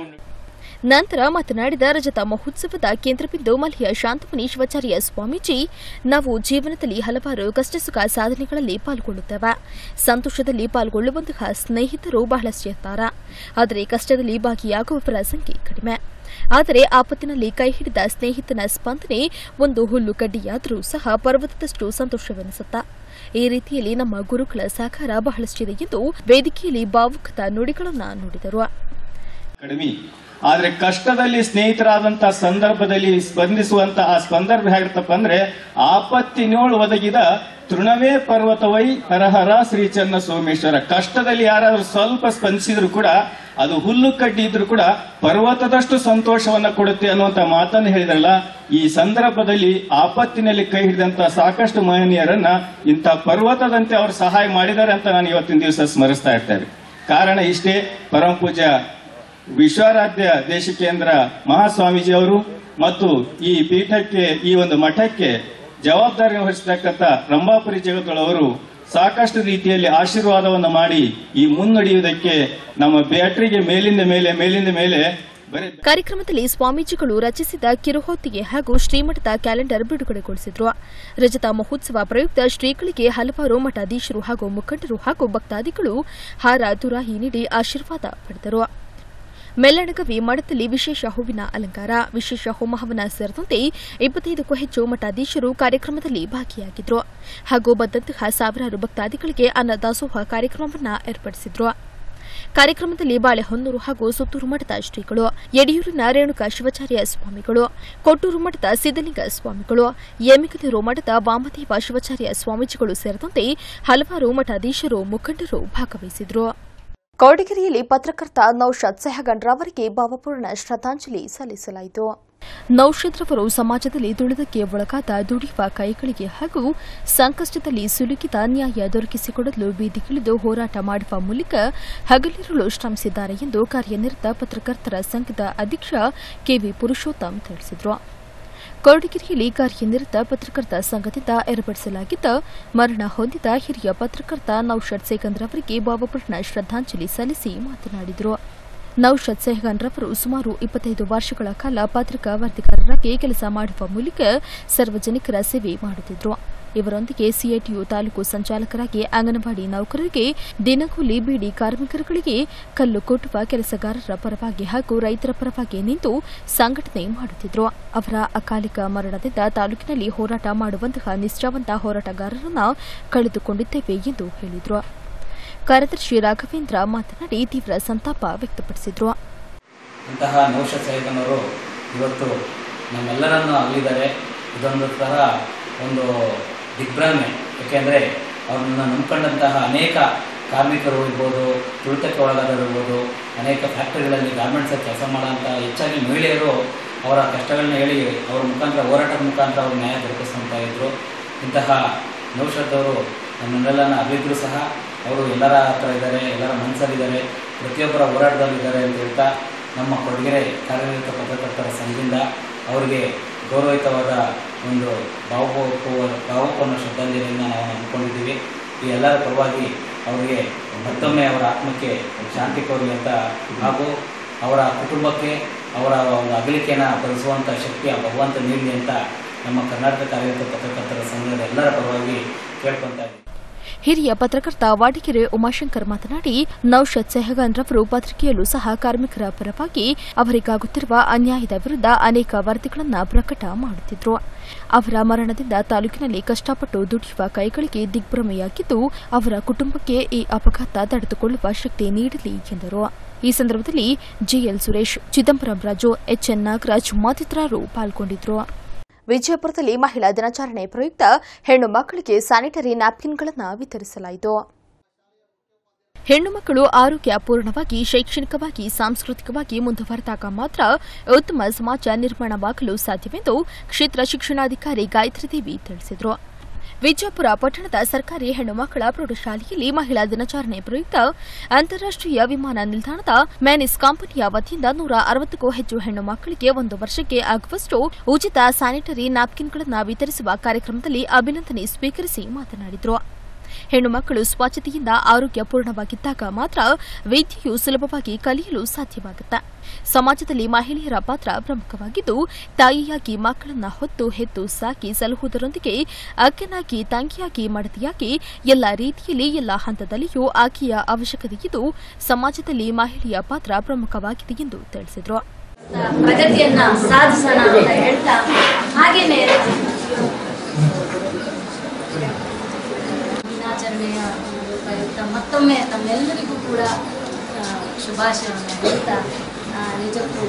ನಂತರ ಮಾತನಾಡಿದ ರಜತ ಮಹೋತ್ಸವದ ಕೇಂದ್ರಬಿಂದು ಮಲ್ಯ ಶಾಂತಮುನಿ ಶಿವಾಚಾರ್ಯ ಸ್ವಾಮೀಜಿ ನಾವು ಜೀವನದಲ್ಲಿ ಹಲವಾರು ಕಷ್ಟ ಸುಖ ಸಾಧನೆಗಳಲ್ಲಿ ಪಾಲ್ಗೊಳ್ಳುತ್ತೇವೆ ಸಂತೋಷದಲ್ಲಿ ಪಾಲ್ಗೊಳ್ಳುವಂತಹ ಸ್ನೇಹಿತರು ಬಹಳಷ್ಟಿರ್ತಾರೆ ಆದರೆ ಕಷ್ಟದಲ್ಲಿ ಭಾಗಿಯಾಗುವವರ ಸಂಖ್ಯೆ ಕಡಿಮೆ ಆದರೆ ಆಪತ್ತಿನಲ್ಲಿ ಕೈ ಹಿಡಿದ ಸ್ನೇಹಿತನ ಸ್ಪಂದನೆ ಒಂದು ಹುಲ್ಲು ಕಡ್ಡಿಯಾದರೂ ಸಹ ಪರ್ವತದಷ್ಟು ಸಂತೋಷವೆನಿಸುತ್ತ ಈ ರೀತಿಯಲ್ಲಿ ನಮ್ಮ ಗುರುಗಳ ಸಹಕಾರ ಬಹಳಷ್ಟಿದೆ ಎಂದು ವೇದಿಕೆಯಲ್ಲಿ ಭಾವುಕತ ನುಡಿಗಳನ್ನು ನುಡಿದರು ಕಡಿಮೆ ಆದ್ರೆ ಕಷ್ಟದಲ್ಲಿ ಸ್ನೇಹಿತರಾದಂತಹ ಸಂದರ್ಭದಲ್ಲಿ ಸ್ಪಂದಿಸುವಂತಹ ಸಂದರ್ಭ ಹೇಗಿರ್ತಪ್ಪ ಅಂದ್ರೆ ಆಪತ್ತಿನೋಳು ಒದಗಿದ ತೃಣವೇ ಪರ್ವತವೈ ಹರಹರ ಶ್ರೀ ಚನ್ನ ಸೋಮೇಶ್ವರ ಕಷ್ಟದಲ್ಲಿ ಯಾರಾದ್ರೂ ಸ್ವಲ್ಪ ಸ್ಪಂದಿಸಿದ್ರು ಕೂಡ ಅದು ಹುಲ್ಲು ಕಡ್ಡಿ ಇದ್ರು ಕೂಡ ಪರ್ವತದಷ್ಟು ಸಂತೋಷವನ್ನ ಕೊಡುತ್ತೆ ಅನ್ನುವಂತ ಮಾತನ್ನು ಹೇಳಿದ್ರಲ್ಲ ಈ ಸಂದರ್ಭದಲ್ಲಿ ಆಪತ್ತಿನಲ್ಲಿ ಕೈ ಹಿಡಿದಂತ ಸಾಕಷ್ಟು ಮಹನೀಯರನ್ನ ಇಂಥ ಪರ್ವತದಂತೆ ಅವರು ಸಹಾಯ ಮಾಡಿದ್ದಾರೆ ಅಂತ ನಾನು ಇವತ್ತಿನ ದಿವಸ ಸ್ಮರಿಸ್ತಾ ಇರ್ತೇವೆ ಕಾರಣ ಇಷ್ಟೇ ಪರಮ ಪೂಜ್ಯ ವಿಶ್ವಾರಾಧ್ಯ ದೇಶಿಕೇಂದ್ರ ಮಹಾಸ್ವಾಮೀಜಿ ಅವರು ಮತ್ತು ಈ ಪೀಠಕ್ಕೆ ಈ ಒಂದು ಮಠಕ್ಕೆ ಜವಾಬ್ದಾರಿ ವಹಿಸತಕ್ಕಂಥ ರಂಭಾಪುರಿ ಜಗತ್ತೊಳವರು ಸಾಕಷ್ಟು ರೀತಿಯಲ್ಲಿ ಆಶೀರ್ವಾದವನ್ನು ಮಾಡಿ ಈ ಮುನ್ನಡೆಯುವುದಕ್ಕೆ ನಮ್ಮ ಬ್ಯಾಟ್ರಿಗೆ ಮೇಲಿಂದ ಮೇಲೆ ಮೇಲಿಂದ ಮೇಲೆ ಬರೀ ಕಾರ್ಯಕ್ರಮದಲ್ಲಿ ಸ್ವಾಮೀಜಿಗಳು ರಚಿಸಿದ ಕಿರುಹೊತ್ತಿಗೆ ಹಾಗೂ ಶ್ರೀಮಠದ ಕ್ಯಾಲೆಂಡರ್ ಬಿಡುಗಡೆಗೊಳಿಸಿದ್ರು ರಜತ ಮಹೋತ್ಸವ ಪ್ರಯುಕ್ತ ಶ್ರೀಗಳಿಗೆ ಹಲವಾರು ಮಠಾಧೀಶರು ಹಾಗೂ ಮುಖಂಡರು ಹಾಗೂ ಭಕ್ತಾದಿಗಳು ಹಾರ ತುರಾಹಿ ನೀಡಿ ಆಶೀರ್ವಾದ ಪಡೆದರು ಮೆಲ್ಲಣಗವಿ ಮಠದಲ್ಲಿ ವಿಶೇಷ ಹೂವಿನ ಅಲಂಕಾರ ವಿಶೇಷ ಹೋಮಹವನ ಸೇರಿದಂತೆ ಇಪ್ಪತ್ತೈದಕ್ಕೂ ಹೆಚ್ಚು ಮಠಾಧೀಶರು ಕಾರ್ಯಕ್ರಮದಲ್ಲಿ ಭಾಗಿಯಾಗಿದ್ರು ಹಾಗೂ ಬಂದಂತಹ ಸಾವಿರಾರು ಭಕ್ತಾದಿಗಳಿಗೆ ಅನ್ನದಾಸೋಹ ಕಾರ್ಯಕ್ರಮವನ್ನು ಏರ್ಪಡಿಸಿದ್ರು ಕಾರ್ಯಕ್ರಮದಲ್ಲಿ ಬಾಳೆಹೊನ್ನೂರು ಹಾಗೂ ಸುತ್ತೂರು ಮಠದ ಶ್ರೀಗಳು ಯಡಿಯೂರಿನ ರೇಣುಕಾ ಶಿವಾಚಾರ್ಯ ಸ್ವಾಮಿಗಳು ಕೊಟ್ಟೂರು ಮಠದ ಸಿದ್ದಲಿಂಗ ಸ್ವಾಮಿಗಳು ಯಮಿಕನೂರು ಮಠದ ವಾಮದೇವ ಶಿವಾಚಾರ್ಯ ಸ್ವಾಮೀಜಿಗಳು ಸೇರಿದಂತೆ ಹಲವಾರು ಮಠಾಧೀಶರು ಮುಖಂಡರು ಭಾಗವಹಿಸಿದ್ರು ಕೌಡಿಗೆರೆಯಲ್ಲಿ ಪತ್ರಕರ್ತ ನೌಷಾದ್ ಸೆಹಗಂಡ್ರ ಅವರಿಗೆ ಭಾವಪೂರ್ಣ ಶ್ರದ್ಧಾಂಜಲಿ ಸಲ್ಲಿಸಲಾಯಿತು ನೌಷದ್ರವರು ಸಮಾಜದಲ್ಲಿ ದುಳಿದಕ್ಕೆ ಒಳಗಾದ ದುಡಿಯುವ ಕೈಗಳಿಗೆ ಹಾಗೂ ಸಂಕಷ್ಟದಲ್ಲಿ ಸಿಲುಕಿದ ನ್ಯಾಯ ದೊರಕಿಸಿಕೊಡಲು ಬೀದಿಗಿಳಿದು ಹೋರಾಟ ಮಾಡುವ ಮೂಲಕ ಹಗಲಿರುಳು ಶ್ರಮಿಸಿದ್ದಾರೆ ಎಂದು ಕಾರ್ಯನಿರತ ಪತ್ರಕರ್ತರ ಸಂಘದ ಅಧ್ಯಕ್ಷ ಕೆವಿ ಪುರುಷೋತ್ತಮ್ ತಿಳಿಸಿದರು ಕೊರಟಗೆರೆಯಲ್ಲಿ ಕಾರ್ಯನಿರತ ಪತ್ರಕರ್ತ ಸಂಘದಿಂದ ಏರ್ಪಡಿಸಲಾಗಿದ್ದ ಮರಣ ಹೊಂದಿದ ಹಿರಿಯ ಪತ್ರಕರ್ತ ನೌಷದ್ ಸೇಗಂದ್ರ ಅವರಿಗೆ ಭಾವಪೂರ್ಣ ಶ್ರದ್ಧಾಂಜಲಿ ಸಲ್ಲಿಸಿ ಮಾತನಾಡಿದರು ನೌಷದ್ ಸೆಹಗನ್ ರವರು ಸುಮಾರು ಇಪ್ಪತ್ತೈದು ವರ್ಷಗಳ ಕಾಲ ಪತ್ರಿಕಾ ವರದಿಗಾರರಾಗಿ ಕೆಲಸ ಮಾಡುವ ಮೂಲಕ ಸಾರ್ವಜನಿಕರ ಸೇವೆ ಮಾಡುತ್ತಿದ್ದರು ಇವರೊಂದಿಗೆ ಸಿಐಟಿಯು ತಾಲೂಕು ಸಂಚಾಲಕರಾಗಿ ಅಂಗನವಾಡಿ ನೌಕರರಿಗೆ ದಿನಗೂಲಿ ಬೀಡಿ ಕಾರ್ಮಿಕರುಗಳಿಗೆ ಕಲ್ಲು ಕೊಟ್ಟುವ ಕೆಲಸಗಾರರ ಪರವಾಗಿ ಹಾಗೂ ರೈತರ ಪರವಾಗಿ ನಿಂತು ಸಂಘಟನೆ ಮಾಡುತ್ತಿದ್ದರು ಅವರ ಅಕಾಲಿಕ ಮರಣದಿಂದ ತಾಲೂಕಿನಲ್ಲಿ ಹೋರಾಟ ಮಾಡುವಂತಹ ನಿಷ್ಠಾವಂತ ಹೋರಾಟಗಾರರನ್ನ ಕಳೆದುಕೊಂಡಿದ್ದೇವೆ ಎಂದು ಹೇಳಿದರು ಕಾರ್ಯದರ್ಶಿ ರಾಘವೇಂದ್ರ ಮಾತನಾಡಿ ತೀವ್ರ ಸಂತಾಪ ವ್ಯಕ್ತಪಡಿಸಿದರು ಇಂತಹ ನೌಷ ಸೈಕನವರು ಇವತ್ತು ನಮ್ಮೆಲ್ಲರನ್ನು ಅಗಲಿದ್ದಾರೆ ಇದೊಂದು ಥರ ಒಂದು ದಿಗ್ಭ್ರಮೆ ಏಕೆಂದರೆ ಅವ್ರನ್ನ ನಂಬ್ಕೊಂಡಂತಹ ಅನೇಕ ಕಾರ್ಮಿಕರು ಇರ್ಬೋದು ತುಳಿತಕ್ಕೆ ಒಳಗಾದವರು ಇರ್ಬೋದು ಅನೇಕ ಫ್ಯಾಕ್ಟರಿಗಳಲ್ಲಿ ಗಾರ್ಮೆಂಟ್ಸಲ್ಲಿ ಕೆಲಸ ಮಾಡೋಂಥ ಹೆಚ್ಚಾಗಿ ಮಹಿಳೆಯರು ಅವರ ಕಷ್ಟಗಳನ್ನ ಹೇಳಿ ಅವರ ಮುಖಾಂತರ ಹೋರಾಟದ ಮುಖಾಂತರ ಅವ್ರ ನ್ಯಾಯ ದೊರಕಿಸ್ತಾ ಇದ್ರು ಇಂತಹ ನೌಷದವರು ನಮ್ಮನ್ನೆಲ್ಲನ ಅಗಲಿದ್ರು ಸಹ ಅವರು ಎಲ್ಲರ ಹತ್ರ ಇದ್ದಾರೆ ಎಲ್ಲರ ಮನಸ್ಸಲ್ಲಿದ್ದಾರೆ ಪ್ರತಿಯೊಬ್ಬರ ಹೋರಾಟದಲ್ಲಿದ್ದಾರೆ ಅಂತ ಹೇಳ್ತಾ ನಮ್ಮ ಕೊಡಗೆರೆ ಕಾರ್ಯನಿರತ ಪತ್ರಕರ್ತರ ಸಂಘದಿಂದ ಅವರಿಗೆ ಗೌರವಯುತವಾದ ಒಂದು ಭಾವಪೂರ್ವ ಭಾವಪೂರ್ಣ ಶ್ರದ್ಧಾಂಜಲಿಯನ್ನು ನಾವು ಅಂದ್ಕೊಂಡಿದ್ದೀವಿ ಈ ಎಲ್ಲರ ಪರವಾಗಿ ಅವರಿಗೆ ಮತ್ತೊಮ್ಮೆ ಅವರ ಆತ್ಮಕ್ಕೆ ಶಾಂತಿ ಕೋರಲಿ ಅಂತ ಹಾಗೂ ಅವರ ಕುಟುಂಬಕ್ಕೆ ಅವರ ಒಂದು ಅಗಲಿಕೆಯನ್ನು ಭರಿಸುವಂಥ ಶಕ್ತಿ ಆ ಭಗವಂತ ನೀಡಲಿ ಅಂತ ನಮ್ಮ ಕರ್ನಾಟಕ ಕಾರ್ಯನಿರತ ಪತ್ರಕರ್ತರ ಸಂಘದ ಎಲ್ಲರ ಪರವಾಗಿ ಕೇಳ್ಕೊತಾ ಇದ್ದೀವಿ ಹಿರಿಯ ಪತ್ರಕರ್ತ ವಾಡಿಕೆರೆ ಉಮಾಶಂಕರ್ ಮಾತನಾಡಿ ನೌಷದ್ ಸೆಹಗಾನ್ ರವರು ಪತ್ರಿಕೆಯಲ್ಲೂ ಸಹ ಕಾರ್ಮಿಕರ ಪರವಾಗಿ ಅವರಿಗಾಗುತ್ತಿರುವ ಅನ್ಯಾಯದ ವಿರುದ್ಧ ಅನೇಕ ವರದಿಗಳನ್ನು ಪ್ರಕಟ ಮಾಡುತ್ತಿದ್ರು ಅವರ ಮರಣದಿಂದ ತಾಲೂಕಿನಲ್ಲಿ ಕಷ್ಟಪಟ್ಟು ದುಡಿಯುವ ಕೈಗಳಿಗೆ ದಿಗ್ಭ್ರಮೆಯಾಗಿದ್ದು ಅವರ ಕುಟುಂಬಕ್ಕೆ ಈ ಅಪಘಾತ ತಡೆದುಕೊಳ್ಳುವ ಶಕ್ತಿ ನೀಡಲಿ ಎಂದರು ಈ ಸಂದರ್ಭದಲ್ಲಿ ಜಿಎಲ್ ಸುರೇಶ್ ಚಿದಂಬರಂ ರಾಜು ಎಚ್ಎನ್ ನಾಗರಾಜ್ ಮತ್ತಿತರರು ಪಾಲ್ಗೊಂಡಿದ್ರು ವಿಜಯಪುರದಲ್ಲಿ ಮಹಿಳಾ ದಿನಾಚರಣೆ ಪ್ರಯುಕ್ತ ಹೆಣ್ಣು ಮಕ್ಕಳಿಗೆ ಸ್ಯಾನಿಟರಿ ನ್ಯಾಪ್ಕಿನ್ಗಳನ್ನು ವಿತರಿಸಲಾಯಿತು ಹೆಣ್ಣು ಮಕ್ಕಳು ಆರೋಗ್ಯಪೂರ್ಣವಾಗಿ ಶೈಕ್ಷಣಿಕವಾಗಿ ಸಾಂಸ್ಕೃತಿಕವಾಗಿ ಮುಂದುವರೆದಾಗ ಮಾತ್ರ ಉತ್ತಮ ಸಮಾಜ ನಿರ್ಮಾಣವಾಗಲು ಸಾಧ್ಯವೆಂದು ಕ್ಷೇತ್ರ ಶಿಕ್ಷಣಾಧಿಕಾರಿ ಗಾಯತ್ರಿ ದೇವಿ ತಿಳಿಸಿದರು ವಿಜಯಪುರ ಪಟ್ಟಣದ ಸರ್ಕಾರಿ ಹೆಣ್ಣು ಮಕ್ಕಳ ಪ್ರೌಢಶಾಲೆಯಲ್ಲಿ ಮಹಿಳಾ ದಿನಾಚರಣೆ ಪ್ರಯುಕ್ತ ಅಂತಾರಾಷ್ಟೀಯ ವಿಮಾನ ನಿಲ್ದಾಣದ ಮ್ಯಾನಿಸ್ ಕಂಪನಿಯ ವತಿಯಿಂದ ನೂರ ಅರವತ್ತಕ್ಕೂ ಹೆಚ್ಚು ಹೆಣ್ಣು ಮಕ್ಕಳಿಗೆ ಒಂದು ವರ್ಷಕ್ಕೆ ಆಗುವಷ್ಟು ಉಚಿತ ಸ್ಯಾನಿಟರಿ ನ್ಯಾಪ್ಕಿನ್ಗಳನ್ನು ವಿತರಿಸುವ ಕಾರ್ಯಕ್ರಮದಲ್ಲಿ ಅಭಿನಂದನೆ ಸ್ವೀಕರಿಸಿ ಮಾತನಾಡಿದರು ಹೆಣ್ಣು ಮಕ್ಕಳು ಸ್ವಚ್ಛತೆಯಿಂದ ಆರೋಗ್ಯಪೂರ್ಣವಾಗಿದ್ದಾಗ ಮಾತ್ರ ವಿದ್ಯೆಯು ಸುಲಭವಾಗಿ ಕಲಿಯಲು ಸಾಧ್ಯವಾಗುತ್ತೆ ಸಮಾಜದಲ್ಲಿ ಮಹಿಳೆಯರ ಪಾತ್ರ ಪ್ರಮುಖವಾಗಿದ್ದು ತಾಯಿಯಾಗಿ ಮಕ್ಕಳನ್ನ ಹೊತ್ತು ಹೆತ್ತು ಸಾಕಿ ಸಲಹುವುದರೊಂದಿಗೆ ಅಕ್ಕನಾಗಿ ತಂಗಿಯಾಗಿ ಮಡದಿಯಾಗಿ ಎಲ್ಲ ರೀತಿಯಲ್ಲಿ ಎಲ್ಲ ಹಂತದಲ್ಲಿಯೂ ಆಕೆಯ ಅವಶ್ಯಕತೆಯಿದ್ದು ಸಮಾಜದಲ್ಲಿ ಮಹಿಳೆಯ ಪಾತ್ರ ಪ್ರಮುಖವಾಗಿದೆ ಎಂದು ತಿಳಿಸಿದರು ಪ್ರಗತಿಯನ್ನ ಸಾಧಿಸೋಣ ಅಂತ ಹೇಳ್ತಾ ಹಾಗೇನೆ ದಿನಾಚರಣೆಯ ಪ್ರಯುಕ್ತ ಮತ್ತೊಮ್ಮೆ ತಮ್ಮೆಲ್ಲರಿಗೂ ಕೂಡ ಆ, ಶುಭಾಶಯವನ್ನು ಹೇಳ್ತಾ ಆ, ನಿಜಕ್ಕೂ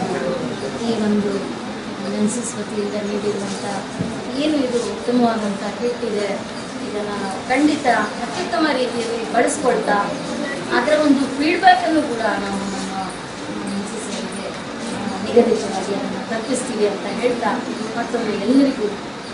ಈ ಒಂದು ಮೆನ್ಸಸ್ ವತಿಯಿಂದ ನೀಡಿರುವಂಥ ಏನು ಇದು ಉತ್ತಮವಾದಂಥ ಕಿಟ್ ಇದೆ ಇದನ್ನು ಖಂಡಿತ ಅತ್ಯುತ್ತಮ ರೀತಿಯಲ್ಲಿ ಬಳಸ್ಕೊಳ್ತಾ ಅದರ ಒಂದು ಫೀಡ್ಬ್ಯಾಕನ್ನು ಕೂಡ ನಾವು ನಮ್ಮ ಮೆನ್ಸಸ್ ಅವರಿಗೆ ನಿಗದಿತವಾಗಿ ಅದನ್ನು ತಪ್ಪಿಸ್ತೀವಿ ಅಂತ ಹೇಳ್ತಾ ಮತ್ತೊಮ್ಮೆ ಎಲ್ಲರಿಗೂ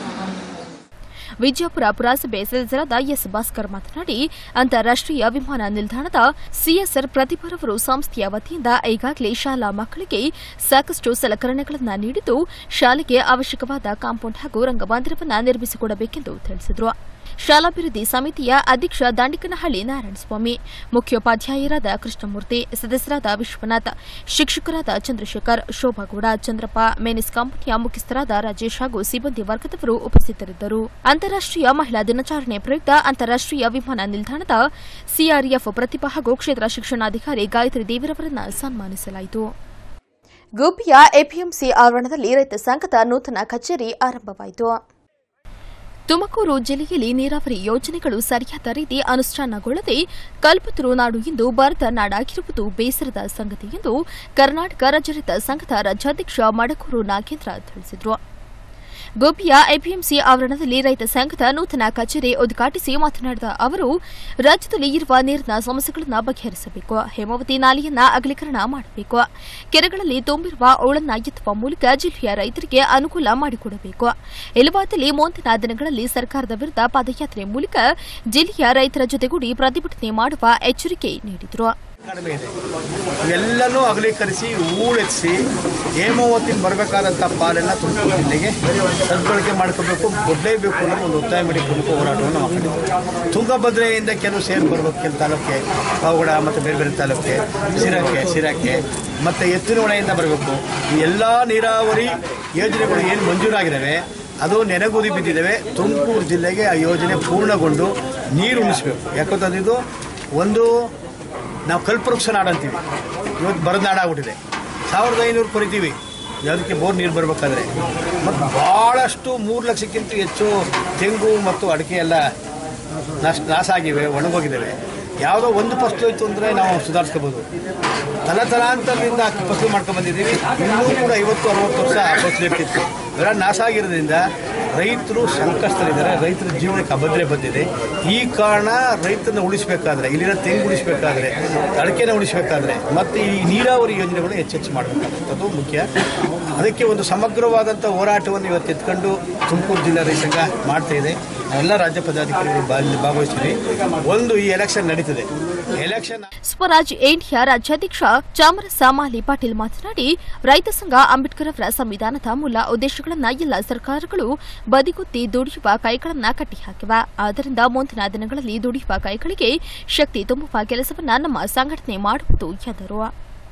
ವಿಜಯಪುರ ಪುರಸಭೆ ಸದಸ್ಯರಾದ ಎಸ್ ಭಾಸ್ಕರ್ ಮಾತನಾಡಿ ಅಂತಾರಾಷ್ಟೀಯ ವಿಮಾನ ನಿಲ್ದಾಣದ ಸಿಎಸ್ಆರ್ ಪ್ರತಿಭರವರು ಸಂಸ್ಥೆಯ ವತಿಯಿಂದ ಈಗಾಗಲೇ ಶಾಲಾ ಮಕ್ಕಳಿಗೆ ಸಾಕಷ್ಟು ಸಲಕರಣೆಗಳನ್ನು ನೀಡಿದ್ದು ಶಾಲೆಗೆ ಅವಶ್ಯಕವಾದ ಕಾಂಪೌಂಡ್ ಹಾಗೂ ರಂಗಮಂದಿರವನ್ನು ನಿರ್ಮಿಸಿಕೊಡಬೇಕೆಂದು ತಿಳಿಸಿದರು ಶಾಲಾಭಿವೃದ್ಧಿ ಸಮಿತಿಯ ಅಧ್ಯಕ್ಷ ದಾಂಡಿಕನಹಳ್ಳಿ ನಾರಾಯಣಸ್ವಾಮಿ ಮುಖ್ಯೋಪಾಧ್ಯಾಯರಾದ ಕೃಷ್ಣಮೂರ್ತಿ ಸದಸ್ಯರಾದ ವಿಶ್ವನಾಥ್ ಶಿಕ್ಷಕರಾದ ಚಂದ್ರಶೇಖರ್ ಶೋಭಾಗೌಡ ಚಂದ್ರಪ್ಪ ಮೆನಿಸ್ ಕಂಪನಿಯ ಮುಖ್ಯಸ್ಥರಾದ ರಾಜೇಶ್ ಹಾಗೂ ಸಿಬ್ಬಂದಿ ವರ್ಗದವರು ಉಪಸ್ಥಿತರಿದ್ದರು ಅಂತಾರಾಷ್ಟೀಯ ಮಹಿಳಾ ದಿನಾಚರಣೆ ಪ್ರಯುಕ್ತ ಅಂತಾರಾಷ್ಟೀಯ ವಿಮಾನ ನಿಲ್ದಾಣದ ಸಿಆರ್ಎಫ್ ಪ್ರತಿಭಾ ಹಾಗೂ ಕ್ಷೇತ್ರ ಶಿಕ್ಷಣಾಧಿಕಾರಿ ಗಾಯತ್ರಿ ದೇವಿರವರನ್ನು ಸನ್ಮಾನಿಸಲಾಯಿತು ಗುಬ್ಬಿಯ ಎಪಿಎಂಸಿ ಆವರಣದಲ್ಲಿ ರೈತ ಸಂಘದ ನೂತನ ಕಚೇರಿ ಆರಂಭವಾಯಿತು ತುಮಕೂರು ಜಿಲ್ಲೆಯಲ್ಲಿ ನೀರಾವರಿ ಯೋಜನೆಗಳು ಸರಿಯಾದ ರೀತಿ ಅನುಷ್ಠಾನಗೊಳ್ಳದೆ ಕಲ್ಪತರು ನಾಡು ಎಂದು ಬರದ ನಾಡಾಗಿರುವುದು ಬೇಸರದ ಸಂಗತಿ ಎಂದು ಕರ್ನಾಟಕ ರಾಜ್ಯ ರೈತ ಸಂಘದ ರಾಜ್ಯಾಧ್ಯಕ್ಷ ಮಡಕೂರು ನಾಗೇಂದ್ರ ತಿಳಿಸಿದರು ಗೋಪಿಯ ಎಪಿಎಂಸಿ ಆವರಣದಲ್ಲಿ ರೈತ ಸಂಘದ ನೂತನ ಕಚೇರಿ ಉದ್ಘಾಟಿಸಿ ಮಾತನಾಡಿದ ಅವರು ರಾಜ್ಯದಲ್ಲಿ ಇರುವ ನೀರಿನ ಸಮಸ್ಯೆಗಳನ್ನು ಬಗೆಹರಿಸಬೇಕು ಹೇಮಾವತಿ ನಾಲೆಯನ್ನ ಅಗಲೀಕರಣ ಮಾಡಬೇಕು ಕೆರೆಗಳಲ್ಲಿ ತುಂಬಿರುವ ಹೂಳನ್ನ ಎತ್ತುವ ಮೂಲಕ ಜಿಲ್ಲೆಯ ರೈತರಿಗೆ ಅನುಕೂಲ ಮಾಡಿಕೊಡಬೇಕು ಇಲ್ಲವಾದಲ್ಲಿ ಮುಂದಿನ ದಿನಗಳಲ್ಲಿ ಸರ್ಕಾರದ ವಿರುದ್ಧ ಪಾದಯಾತ್ರೆ ಮೂಲಕ ಜಿಲ್ಲೆಯ ರೈತರ ಜೊತೆಗೂಡಿ ಪ್ರತಿಭಟನೆ ಮಾಡುವ ಎಚ್ಚರಿಕೆ ನೀಡಿದರು ಕಡಿಮೆ ಇದೆ ಇವೆಲ್ಲನೂ ಅಗಲೀಕರಿಸಿ ಹೂಳೆತ್ತಿಸಿ ಹೇಮಾವತಿನ ಬರಬೇಕಾದಂಥ ಪಾಲೆಲ್ಲ ತುಮಕೂರು ಜಿಲ್ಲೆಗೆ ಸದ್ಬಳಕೆ ಮಾಡ್ಕೋಬೇಕು ಕೊಡಲೇಬೇಕು ಅನ್ನೋ ಒಂದು ಒತ್ತಾಯ ಮಾಡಿ ಪ್ರಮುಖ ಹೋರಾಟವನ್ನು ನಾವು ಮಾಡಿದ್ದೀವಿ ತುಂಗಭದ್ರೆಯಿಂದ ಕೆಲವು ಸೇರಿ ಬರ್ಬೇಕು ಕೆಲವು ತಾಲೂಕಿಗೆ ಪಾವಗಡ ಮತ್ತು ಬೇರೆ ಬೇರೆ ತಾಲೂಕಿಗೆ ಸಿರಾಕ್ಕೆ ಸಿರಾಕ್ಕೆ ಮತ್ತು ಎತ್ತಿನ ಹೊಳೆಯಿಂದ ಬರಬೇಕು ಈ ಎಲ್ಲ ನೀರಾವರಿ ಯೋಜನೆಗಳು ಏನು ಮಂಜೂರಾಗಿದ್ದಾವೆ ಅದು ನೆನೆಗುದಿ ಬಿದ್ದಿದ್ದಾವೆ ತುಮಕೂರು ಜಿಲ್ಲೆಗೆ ಆ ಯೋಜನೆ ಪೂರ್ಣಗೊಂಡು ನೀರು ಉಣಿಸ್ಬೇಕು ಯಾಕಂತಂದ್ರೆ ಇದು ಒಂದು ನಾವು ಕಲ್ಪವೃಕ್ಷ ನಾಡು ಅಂತೀವಿ ಇವತ್ತು ಬರದ ನಾಡಾಗ್ಬಿಟ್ಟಿದೆ ಸಾವಿರದ ಐನೂರು ಕೊರಿತೀವಿ ಯಾವುದಕ್ಕೆ ಬೋರ್ ನೀರು ಬರಬೇಕಾದ್ರೆ ಮತ್ತು ಭಾಳಷ್ಟು ಮೂರು ಲಕ್ಷಕ್ಕಿಂತ ಹೆಚ್ಚು ತೆಂಗು ಮತ್ತು ಅಡಿಕೆ ಎಲ್ಲ ನಷ್ಟ ನಾಶ ಆಗಿವೆ ಒಣಗೋಗಿದ್ದಾವೆ ಯಾವುದೋ ಒಂದು ಫಸ್ಲು ಹೋಯ್ತು ಅಂದರೆ ನಾವು ಸುಧಾರಿಸ್ಕೋಬೋದು ತಲತಲಾಂತರದಿಂದ ಫಸಲು ಮಾಡ್ಕೊಂಡು ಬಂದಿದ್ದೀವಿ ಇನ್ನೂ ಕೂಡ ಐವತ್ತು ಅರವತ್ತು ವರ್ಷ ಫಸಲು ಇರ್ತಿತ್ತು ಇವೆಲ್ಲ ನಾಶ ಆಗಿರೋದ್ರಿಂದ ರೈತರು ಸಂಕಷ್ಟದಲ್ಲಿದ್ದಾರೆ ರೈತರ ಜೀವನಕ್ಕೆ ಅಭದ್ರೆ ಬಂದಿದೆ ಈ ಕಾರಣ ರೈತರನ್ನ ಉಳಿಸಬೇಕಾದ್ರೆ ಇಲ್ಲಿನ ತೆಂಗು ಉಳಿಸಬೇಕಾದ್ರೆ ಅಡಿಕೆನ ಉಳಿಸಬೇಕಾದ್ರೆ ಮತ್ತು ಈ ನೀರಾವರಿ ಯೋಜನೆಗಳು ಹೆಚ್ಚೆಚ್ಚು ಮಾಡಬೇಕಾದಂಥದ್ದು ಮುಖ್ಯ ಅದಕ್ಕೆ ಒಂದು ಸಮಗ್ರವಾದಂಥ ಹೋರಾಟವನ್ನು ಇವತ್ತು ಎತ್ಕೊಂಡು ತುಮಕೂರು ಜಿಲ್ಲಾ ರೈತ ಸಂಘ ಮಾಡ್ತಾ ಇದೆ ಎಲ್ಲ ರಾಜ್ಯ ಪದಾಧಿಕಾರಿಗಳು ಬಾ- ಭಾಗವಹಿಸಿರಿ ಒಂದು ಈ ಎಲೆಕ್ಷನ್ ನಡೀತದೆ ಎಲೆಕ್ಷನ್ ಸ್ವರಾಜ್ ಇಂಡಿಯಾ ರಾಜ್ಯಾಧ್ಯಕ್ಷ ಚಾಮರಸ ಮಾಲಿ ಪಾಟೀಲ್ ಮಾತನಾಡಿ ರೈತ ಸಂಘ ಅಂಬೇಡ್ಕರ್ ಅವರ ಸಂವಿಧಾನದ ಮೂಲ ಉದ್ದೇಶಗಳನ್ನ ಎಲ್ಲ ಸರ್ಕಾರಗಳು ಬದಿಗುತ್ತಿ ದುಡಿಯುವ ಕೈಗಳನ್ನ ಕಟ್ಟಿಹಾಕಿವ ಆದ್ದರಿಂದ ಮುಂದಿನ ದಿನಗಳಲ್ಲಿ ದುಡಿಯುವ ಕೈಗಳಿಗೆ ಶಕ್ತಿ ತುಂಬುವ ಕೆಲಸವನ್ನ ನಮ್ಮ ಸಂಘಟನೆ ಮಾಡುವುದು ಎಂದರು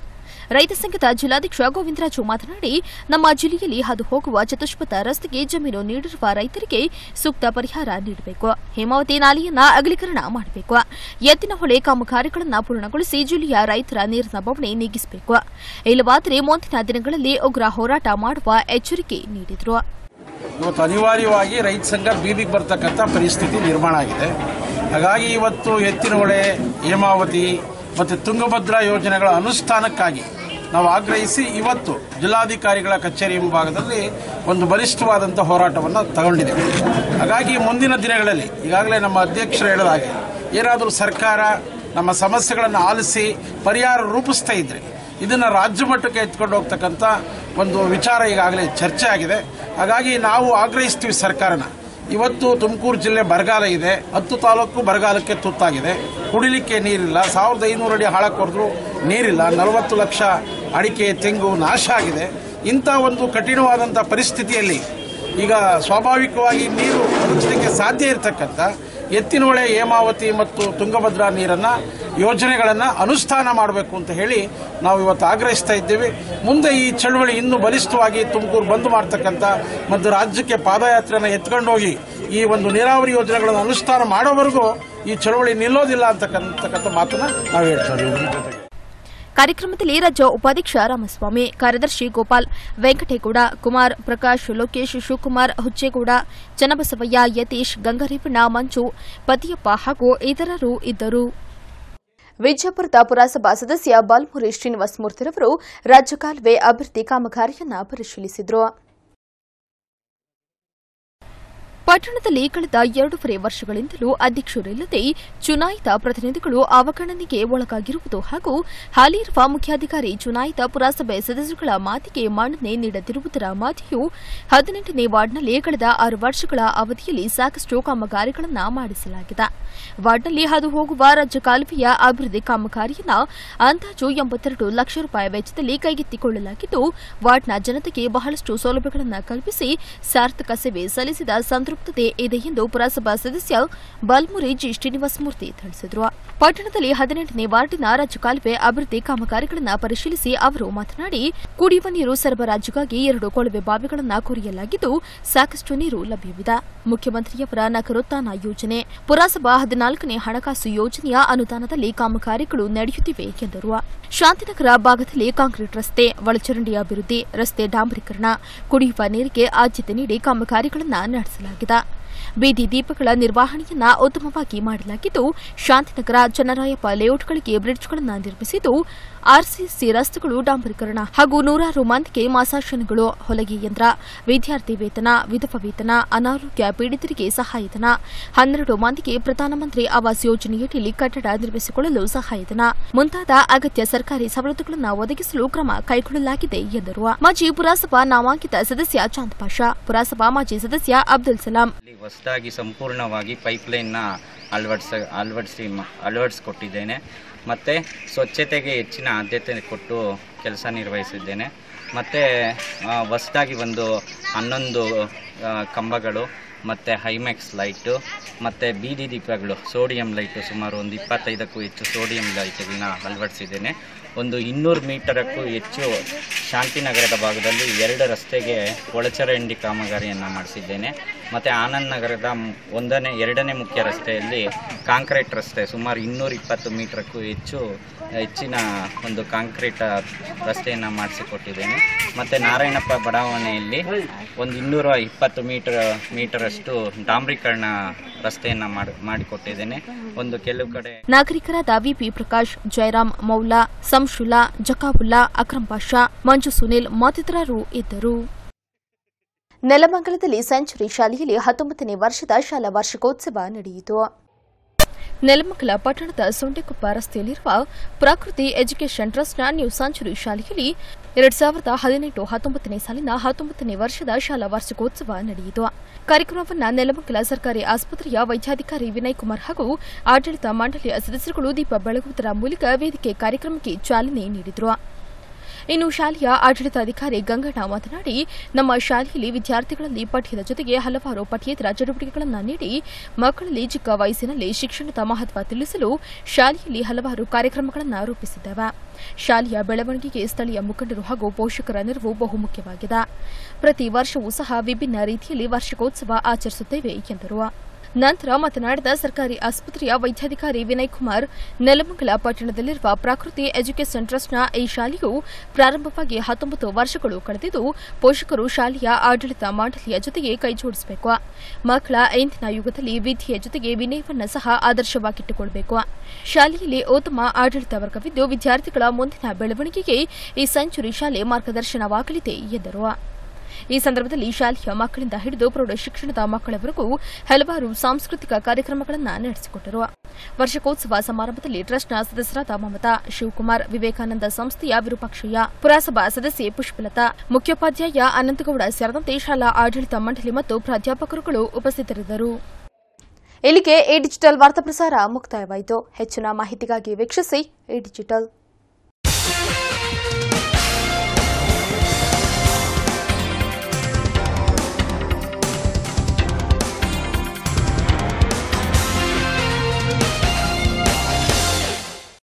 ರೈತ ಸಂಘದ ಜಿಲ್ಲಾಧ್ಯಕ್ಷ ಗೋವಿಂದರಾಜು ಮಾತನಾಡಿ ನಮ್ಮ ಜಿಲ್ಲೆಯಲ್ಲಿ ಹಾದು ಹೋಗುವ ಚತುಷ್ಪಥ ರಸ್ತೆಗೆ ಜಮೀನು ನೀಡಿರುವ ರೈತರಿಗೆ ಸೂಕ್ತ ಪರಿಹಾರ ನೀಡಬೇಕು ಹೇಮಾವತಿ ನಾಲೆಯನ್ನ ಅಗಲೀಕರಣ ಮಾಡಬೇಕು ಎತ್ತಿನ ಹೊಳೆ ಕಾಮಗಾರಿಗಳನ್ನು ಪೂರ್ಣಗೊಳಿಸಿ ಜಿಲ್ಲೆಯ ರೈತರ ನೀರಿನ ಬವಣೆ ನೀಗಿಸಬೇಕು ಇಲ್ಲವಾದರೆ ಮುಂದಿನ ದಿನಗಳಲ್ಲಿ ಉಗ್ರ ಹೋರಾಟ ಮಾಡುವ ಎಚ್ಚರಿಕೆ ನೀಡಿದರು ಇವತ್ತು ಅನಿವಾರ್ಯವಾಗಿ ರೈತ ಸಂಘ ಬೀದಿಗೆ ಬರ್ತಕ್ಕಂಥ ಪರಿಸ್ಥಿತಿ ನಿರ್ಮಾಣ ಆಗಿದೆ ಹಾಗಾಗಿ ಇವತ್ತು ಎತ್ತಿನಹೊಳೆ ಹೇಮಾವತಿ ಮತ್ತು ತುಂಗಭದ್ರಾ ಯೋಜನೆಗಳ ಅನುಷ್ಠಾನಕ್ಕಾಗಿ ನಾವು ಆಗ್ರಹಿಸಿ ಇವತ್ತು ಜಿಲ್ಲಾಧಿಕಾರಿಗಳ ಕಚೇರಿ ಮುಂಭಾಗದಲ್ಲಿ ಒಂದು ಬಲಿಷ್ಠವಾದಂಥ ಹೋರಾಟವನ್ನು ತಗೊಂಡಿದ್ದೇವೆ ಹಾಗಾಗಿ ಮುಂದಿನ ದಿನಗಳಲ್ಲಿ ಈಗಾಗಲೇ ನಮ್ಮ ಅಧ್ಯಕ್ಷರು ಹೇಳಿದ ಹಾಗೆ ಏನಾದರೂ ಸರ್ಕಾರ ನಮ್ಮ ಸಮಸ್ಯೆಗಳನ್ನು ಆಲಿಸಿ ಪರಿಹಾರ ರೂಪಿಸ್ತಾ ಇದ್ರೆ ಇದನ್ನು ರಾಜ್ಯ ಮಟ್ಟಕ್ಕೆ ಎತ್ಕೊಂಡು ಹೋಗ್ತಕ್ಕಂಥ ಒಂದು ವಿಚಾರ ಈಗಾಗಲೇ ಚರ್ಚೆ ಆಗಿದೆ ಹಾಗಾಗಿ ನಾವು ಆಗ್ರಹಿಸ್ತೀವಿ ಸರ್ಕಾರನ ಇವತ್ತು ತುಮಕೂರು ಜಿಲ್ಲೆ ಬರಗಾಲ ಇದೆ ಹತ್ತು ತಾಲೂಕು ಬರಗಾಲಕ್ಕೆ ತುತ್ತಾಗಿದೆ ಕುಡಿಲಿಕ್ಕೆ ನೀರಿಲ್ಲ ಸಾವಿರದ ಐನೂರು ಅಡಿ ಹಾಳ ಕೊರೆದ್ರು ನೀರಿಲ್ಲ ನಲವತ್ತು ಲಕ್ಷ ಅಡಿಕೆ ತೆಂಗು ನಾಶ ಆಗಿದೆ ಇಂಥ ಒಂದು ಕಠಿಣವಾದಂಥ ಪರಿಸ್ಥಿತಿಯಲ್ಲಿ ಈಗ ಸ್ವಾಭಾವಿಕವಾಗಿ ನೀರು ಒದಗಿಸಲಿಕ್ಕೆ ಸಾಧ್ಯ ಇರತಕ್ಕಂಥ ಎತ್ತಿನಹೊಳೆ ಹೇಮಾವತಿ ಮತ್ತು ತುಂಗಭದ್ರಾ ನೀರನ್ನು ಯೋಜನೆಗಳನ್ನು ಅನುಷ್ಠಾನ ಮಾಡಬೇಕು ಅಂತ ಹೇಳಿ ನಾವು ಇವತ್ತು ಆಗ್ರಹಿಸ್ತಾ ಇದ್ದೇವೆ ಮುಂದೆ ಈ ಚಳವಳಿ ಇನ್ನೂ ಬಲಿಷ್ಠವಾಗಿ ತುಮಕೂರು ಬಂದ್ ಮಾಡ್ತಕ್ಕಂಥ ಮತ್ತು ರಾಜ್ಯಕ್ಕೆ ಪಾದಯಾತ್ರೆಯನ್ನು ಎತ್ಕೊಂಡು ಹೋಗಿ ಈ ಒಂದು ನೀರಾವರಿ ಯೋಜನೆಗಳನ್ನು ಅನುಷ್ಠಾನ ಮಾಡೋವರೆಗೂ ಈ ಚಳವಳಿ ನಿಲ್ಲೋದಿಲ್ಲ ಅಂತಕ್ಕಂಥ ಮಾತನ್ನ ನಾವು ಹೇಳ್ತಾ ಇದ್ದೀವಿ ಜೊತೆಗೆ ಕಾರ್ಯಕ್ರಮದಲ್ಲಿ ರಾಜ್ಯ ಉಪಾಧ್ಯಕ್ಷ ರಾಮಸ್ವಾಮಿ ಕಾರ್ಯದರ್ಶಿ ಗೋಪಾಲ್ ವೆಂಕಟೇಗೌಡ ಕುಮಾರ್ ಪ್ರಕಾಶ್ ಲೋಕೇಶ್ ಶಿವಕುಮಾರ್ ಹುಚ್ಚೇಗೌಡ ಚನ್ನಬಸವಯ್ಯ ಯತೀಶ್ ಗಂಗರೇವಣ್ಣ ಮಂಜು ಪತಿಯಪ್ಪ ಹಾಗೂ ಇತರರು ಇದ್ದರು ವಿಜಯಪುರದ ಪುರಸಭಾ ಸದಸ್ಯ ಬಾಲ್ಮುರಿ ಶ್ರೀನಿವಾಸ ಮೂರ್ತಿರವರು ರಾಜ್ಯ ಕಾಲುವೆ ಅಭಿವೃದ್ಧಿ ಕಾಮಗಾರಿಯನ್ನ ಪರಿಶೀಲಿಸಿದರು ಪಟ್ಟಣದಲ್ಲಿ ಕಳೆದ ಎರಡೂವರೆ ವರ್ಷಗಳಿಂದಲೂ ಅಧ್ಯಕ್ಷರಿಲ್ಲದೆ ಚುನಾಯಿತ ಪ್ರತಿನಿಧಿಗಳು ಅವಗಣನೆಗೆ ಒಳಗಾಗಿರುವುದು ಹಾಗೂ ಹಾಲಿ ಇರುವ ಮುಖ್ಯಾಧಿಕಾರಿ ಚುನಾಯಿತ ಪುರಸಭೆ ಸದಸ್ಯರುಗಳ ಮಾತಿಗೆ ಮನ್ನಣೆ ನೀಡದಿರುವುದರ ಮಧ್ಯೆಯೂ ಹದಿನೆಂಟನೇ ವಾರ್ಡ್ನಲ್ಲಿ ಕಳೆದ ಆರು ವರ್ಷಗಳ ಅವಧಿಯಲ್ಲಿ ಸಾಕಷ್ಟು ಕಾಮಗಾರಿಗಳನ್ನು ಮಾಡಿಸಲಾಗಿದೆ ವಾರ್ಡ್ನಲ್ಲಿ ಹಾದು ಹೋಗುವ ರಾಜ್ಯ ಕಾಲುವೆಯ ಅಭಿವೃದ್ಧಿ ಕಾಮಗಾರಿಯನ್ನ ಅಂದಾಜು ಎಂಬತ್ತೆರಡು ಲಕ್ಷ ರೂಪಾಯಿ ವೆಚ್ಚದಲ್ಲಿ ಕೈಗೆತ್ತಿಕೊಳ್ಳಲಾಗಿದ್ದು ವಾರ್ಡ್ನ ಜನತೆಗೆ ಬಹಳಷ್ಟು ಸೌಲಭ್ಯಗಳನ್ನು ಕಲ್ಪಿಸಿ ಸಾರ್ಥಕ ಸೇವೆ ಸಲ್ಲಿಸಿದ ಸಂತೃಪ್ತತೆ ಇದೆ ಎಂದು ಪುರಸಭಾ ಸದಸ್ಯ ಬಲ್ಮುರಿ ಜಿ ಶ್ರೀನಿವಾಸಮೂರ್ತಿ ತಿಳಿಸಿದರು ಪಟ್ಟಣದಲ್ಲಿ ಹದಿನೆಂಟನೇ ವಾರ್ಡಿನ ರಾಜ್ಯ ಕಾಲುವೆ ಅಭಿವೃದ್ಧಿ ಕಾಮಗಾರಿಗಳನ್ನು ಪರಿಶೀಲಿಸಿ ಅವರು ಮಾತನಾಡಿ ಕುಡಿಯುವ ನೀರು ಸರಬರಾಜುಗಾಗಿ ಎರಡು ಕೊಳವೆ ಬಾವಿಗಳನ್ನು ಕೊರೆಯಲಾಗಿದ್ದು ಸಾಕಷ್ಟು ನೀರು ಲಭ್ಯವಿದೆ ಮುಖ್ಯಮಂತ್ರಿಯವರ ನಗರೋತ್ಥಾನ ಯೋಜನೆ ಪುರಸಭಾ ಹದಿನಾಲ್ಕನೇ ಹಣಕಾಸು ಯೋಜನೆಯ ಅನುದಾನದಲ್ಲಿ ಕಾಮಗಾರಿಗಳು ನಡೆಯುತ್ತಿವೆ ಎಂದರು ಶಾಂತಿನಗರ ಭಾಗದಲ್ಲಿ ಕಾಂಕ್ರೀಟ್ ರಸ್ತೆ ಒಳಚರಂಡಿ ಅಭಿವೃದ್ಧಿ ರಸ್ತೆ ಡಾಂಬರೀಕರಣ ಕುಡಿಯುವ ನೀರಿಗೆ ಆದ್ಯತೆ ನೀಡಿ ಕಾಮಗಾರಿಗಳನ್ನು ನಡೆಸಲಾಗಿದೆ ಬೀದಿ ದೀಪಗಳ ನಿರ್ವಹಣೆಯನ್ನ ಉತ್ತಮವಾಗಿ ಮಾಡಲಾಗಿದ್ದು ಶಾಂತಿನಗರ ಚನ್ನರಾಯಪ್ಪ ಲೇಔಟ್ಗಳಿಗೆ ಬ್ರಿಡ್ಜ್ಗಳನ್ನು ನಿರ್ಮಿಸಿದ್ದು ಆರ್ಸಿಸಿ ರಸ್ತೆಗಳು ಡಾಂಬರೀಕರಣ ಹಾಗೂ ನೂರಾರು ಮಂದಿಗೆ ಮಾಸಾಶನಗಳು ಹೊಲಿಗೆ ಯಂತ್ರ ವಿದ್ಯಾರ್ಥಿ ವೇತನ ವಿಧವಾ ವೇತನ ಅನಾರೋಗ್ಯ ಪೀಡಿತರಿಗೆ ಸಹಾಯಧನ ಹನ್ನೆರಡು ಮಂದಿಗೆ ಪ್ರಧಾನಮಂತ್ರಿ ಆವಾಸ್ ಯೋಜನೆಯಡಿಯಲ್ಲಿ ಕಟ್ಟಡ ನಿರ್ಮಿಸಿಕೊಳ್ಳಲು ಸಹಾಯಧನ ಮುಂತಾದ ಅಗತ್ಯ ಸರ್ಕಾರಿ ಸವಲತ್ತುಗಳನ್ನು ಒದಗಿಸಲು ಕ್ರಮ ಕೈಗೊಳ್ಳಲಾಗಿದೆ ಎಂದರು ಮಾಜಿ ಪುರಸಭಾ ನಾಮಾಂಕಿತ ಸದಸ್ಯ ಚಾಂದ್ ಪಾಷಾ ಪುರಸಭಾ ಮಾಜಿ ಸದಸ್ಯ ಅಬ್ದುಲ್ ಸಲಾಂ ಹೊಸದಾಗಿ ಸಂಪೂರ್ಣವಾಗಿ ಪೈಪ್ಲೈನ್ನ ಅಳವಡಿಸ ಅಳವಡಿಸಿ ಅಳವಡಿಸಿಕೊಟ್ಟಿದ್ದೇನೆ ಮತ್ತು ಸ್ವಚ್ಛತೆಗೆ ಹೆಚ್ಚಿನ ಆದ್ಯತೆ ಕೊಟ್ಟು ಕೆಲಸ ನಿರ್ವಹಿಸಿದ್ದೇನೆ ಮತ್ತು ಹೊಸದಾಗಿ ಒಂದು ಹನ್ನೊಂದು ಆ, ಕಂಬಗಳು ಮತ್ತು ಹೈಮ್ಯಾಕ್ಸ್ ಲೈಟು ಮತ್ತು ಬೀದಿ ದೀಪಗಳು ಸೋಡಿಯಂ ಲೈಟು ಸುಮಾರು ಒಂದು ಇಪ್ಪತ್ತೈದಕ್ಕೂ ಹೆಚ್ಚು ಸೋಡಿಯಂ ಲೈಟ್ಗಳನ್ನ ಅಳವಡಿಸಿದ್ದೇನೆ ಒಂದು ಇನ್ನೂರು ಮೀಟರಕ್ಕೂ ಹೆಚ್ಚು ಶಾಂತಿನಗರದ ಭಾಗದಲ್ಲಿ ಎರಡು ರಸ್ತೆಗೆ ಒಳಚರಂಡಿ ಕಾಮಗಾರಿಯನ್ನು ಮಾಡಿಸಿದ್ದೇನೆ ಮತ್ತು ಆನಂದ್ ನಗರದ ಮ್- ಒಂದನೇ ಎರಡನೇ ಮುಖ್ಯ ರಸ್ತೆಯಲ್ಲಿ ಕಾಂಕ್ರೀಟ್ ರಸ್ತೆ ಸುಮಾರು ಇನ್ನೂರ ಇಪ್ಪತ್ತು ಮೀಟರ್ಕ್ಕೂ ಹೆಚ್ಚು ಹೆಚ್ಚಿನ ಒಂದು ಕಾಂಕ್ರೀಟ್ ರಸ್ತೆಯನ್ನು ಮಾಡಿಸಿಕೊಟ್ಟಿದ್ದೇನೆ ಮತ್ತು ನಾರಾಯಣಪ್ಪ ಬಡಾವಣೆಯಲ್ಲಿ ಒಂದು ಇನ್ನೂರ ಇಪ್ಪತ್ತು ಮೀಟರ್ ಮೀಟರಷ್ಟು ಡಾಂಬರೀಕರಣ ರಸ್ತೆಯನ್ನು ಮಾಡಿ ಮಾಡಿಕೊಟ್ಟಿದ್ದೇನೆ ಒಂದು ಕೆಲವು ಕಡೆ ನಾಗರಿಕರಾದ ವಿಪಿ ಪ್ರಕಾಶ್ ಜಯರಾಮ್ ಮೌಲಾ ಸಂಶುಲಾ ಜಕಾಬುಲ್ಲಾ ಅಕ್ರಮ್ ಪಾಷಾ ಮಂಜು ಸುನಿಲ್ ಮತ್ತಿತರರು ಇದ್ದರು ನೆಲಮಂಗಲದಲ್ಲಿ ಸೆಂಚುರಿ ಶಾಲೆಯಲ್ಲಿ ಹತ್ತೊಂಬತ್ತನೇ ವರ್ಷದ ಶಾಲಾ ವಾರ್ಷಿಕೋತ್ಸವ ನಡೆಯಿತು ನೆಲಮಂಗಲ ಪಟ್ಟಣದ ಸೊಂಡೆಕೊಪ್ಪ ರಸ್ತೆಯಲ್ಲಿರುವ ಪ್ರಕೃತಿ ಎಜುಕೇಷನ್ ಟ್ರಸ್ಟ್ನ ನ್ಯೂ ಸೆಂಚುರಿ ಶಾಲೆಯಲ್ಲಿ ಎರಡ್ ಸಾವಿರದ ಹದಿನೆಂಟು ಹತ್ತೊಂಬತ್ತನೇ ಸಾಲಿನ ಹತ್ತೊಂಬತ್ತನೇ ವರ್ಷದ ಶಾಲಾ ವಾರ್ಷಿಕೋತ್ಸವ ನಡೆಯಿತು ಕಾರ್ಯಕ್ರಮವನ್ನು ನೆಲಮಂಗಲ ಸರ್ಕಾರಿ ಆಸ್ಪತ್ರೆಯ ವೈದ್ಯಾಧಿಕಾರಿ ವಿನಯ್ ಕುಮಾರ್ ಹಾಗೂ ಆಡಳಿತ ಮಂಡಳಿಯ ಸದಸ್ಯರುಗಳು ದೀಪ ಬೆಳಗುವುದರ ಮೂಲಕ ವೇದಿಕೆ ಕಾರ್ಯಕ್ರಮಕ್ಕೆ ಚಾಲನೆ ನೀಡಿದರು ಇನ್ನು ಶಾಲೆಯ ಆಡಳಿತಾಧಿಕಾರಿ ಗಂಗಣ್ಣ ಮಾತನಾಡಿ ನಮ್ಮ ಶಾಲೆಯಲ್ಲಿ ವಿದ್ಯಾರ್ಥಿಗಳಲ್ಲಿ ಪಠ್ಯದ ಜೊತೆಗೆ ಹಲವಾರು ಪಠ್ಯೇತರ ಚಟುವಟಿಕೆಗಳನ್ನು ನೀಡಿ ಮಕ್ಕಳಲ್ಲಿ ಚಿಕ್ಕ ವಯಸ್ಸಿನಲ್ಲಿ ಶಿಕ್ಷಣದ ಮಹತ್ವ ತಿಳಿಸಲು ಶಾಲೆಯಲ್ಲಿ ಹಲವಾರು ಕಾರ್ಯಕ್ರಮಗಳನ್ನು ರೂಪಿಸಿದ್ದೇವೆ ಶಾಲೆಯ ಬೆಳವಣಿಗೆಗೆ ಸ್ಥಳೀಯ ಮುಖಂಡರು ಹಾಗೂ ಪೋಷಕರ ನೆರವು ಬಹುಮುಖ್ಯವಾಗಿದೆ ಪ್ರತಿ ವರ್ಷವೂ ಸಹ ವಿಭಿನ್ನ ರೀತಿಯಲ್ಲಿ ವಾರ್ಷಿಕೋತ್ಸವ ಆಚರಿಸುತ್ತೇವೆ ಎಂದರು ನಂತರ ಮಾತನಾಡಿದ ಸರ್ಕಾರಿ ಆಸ್ಪತ್ರೆಯ ವೈದ್ಯಾಧಿಕಾರಿ ವಿನಯ್ ಕುಮಾರ್ ನೆಲಮಂಗಲ ಪಟ್ಟಣದಲ್ಲಿರುವ ಪ್ರಕೃತಿ ಎಜುಕೇಷನ್ ಟ್ರಸ್ಟ್ನ ಈ ಶಾಲೆಯು ಪ್ರಾರಂಭವಾಗಿ ಹತ್ತೊಂಬತ್ತು ವರ್ಷಗಳು ಕಳೆದಿದ್ದು ಪೋಷಕರು ಶಾಲೆಯ ಆಡಳಿತ ಮಂಡಳಿಯ ಜೊತೆಗೆ ಕೈಜೋಡಿಸಬೇಕು ಮಕ್ಕಳ ಇಂದಿನ ಯುಗದಲ್ಲಿ ವಿದ್ಯೆಯ ಜೊತೆಗೆ ವಿನಯವನ್ನ ಸಹ ಆದರ್ಶವಾಗಿಟ್ಟುಕೊಳ್ಳಬೇಕು ಶಾಲೆಯಲ್ಲಿ ಉತ್ತಮ ಆಡಳಿತ ವರ್ಗವಿದ್ದು ವಿದ್ಯಾರ್ಥಿಗಳ ಮುಂದಿನ ಬೆಳವಣಿಗೆಗೆ ಈ ಸೆಂಚುರಿ ಶಾಲೆ ಮಾರ್ಗದರ್ಶನವಾಗಲಿದೆ ಎಂದರು ಈ ಸಂದರ್ಭದಲ್ಲಿ ಶಾಲೆಯ ಮಕ್ಕಳಿಂದ ಹಿಡಿದು ಪ್ರೌಢ ಶಿಕ್ಷಣದ ಮಕ್ಕಳವರೆಗೂ ಹಲವಾರು ಸಾಂಸ್ಕೃತಿಕ ಕಾರ್ಯಕ್ರಮಗಳನ್ನು ನಡೆಸಿಕೊಟ್ಟರು ವರ್ಷಕೋತ್ಸವ ಸಮಾರಂಭದಲ್ಲಿ ಟ್ರಸ್ಟ್ನ ಸದಸ್ಯರಾದ ಮಮತಾ ಶಿವಕುಮಾರ್ ವಿವೇಕಾನಂದ ಸಂಸ್ಥೆಯ ವಿರೂಪಾಕ್ಷಯ್ಯ ಪುರಸಭಾ ಸದಸ್ಯೆ ಪುಷ್ಪಲತಾ ಮುಖ್ಯೋಪಾಧ್ಯಾಯ ಅನಂತಗೌಡ ಸೇರಿದಂತೆ ಶಾಲಾ ಆಡಳಿತ ಮಂಡಳಿ ಮತ್ತು ಪ್ರಾಧ್ಯಾಪಕರುಗಳು ಉಪಸ್ಥಿತರಿದ್ದರು ಇಲ್ಲಿಗೆ ಎ ಡಿಜಿಟಲ್ ವಾರ್ತಾ ಪ್ರಸಾರ ಮುಕ್ತಾಯವಾಯಿತು ಹೆಚ್ಚಿನ ಮಾಹಿತಿಗಾಗಿ ವೀಕ್ಷಿಸಿ ಎ ಡಿಜಿಟಲ್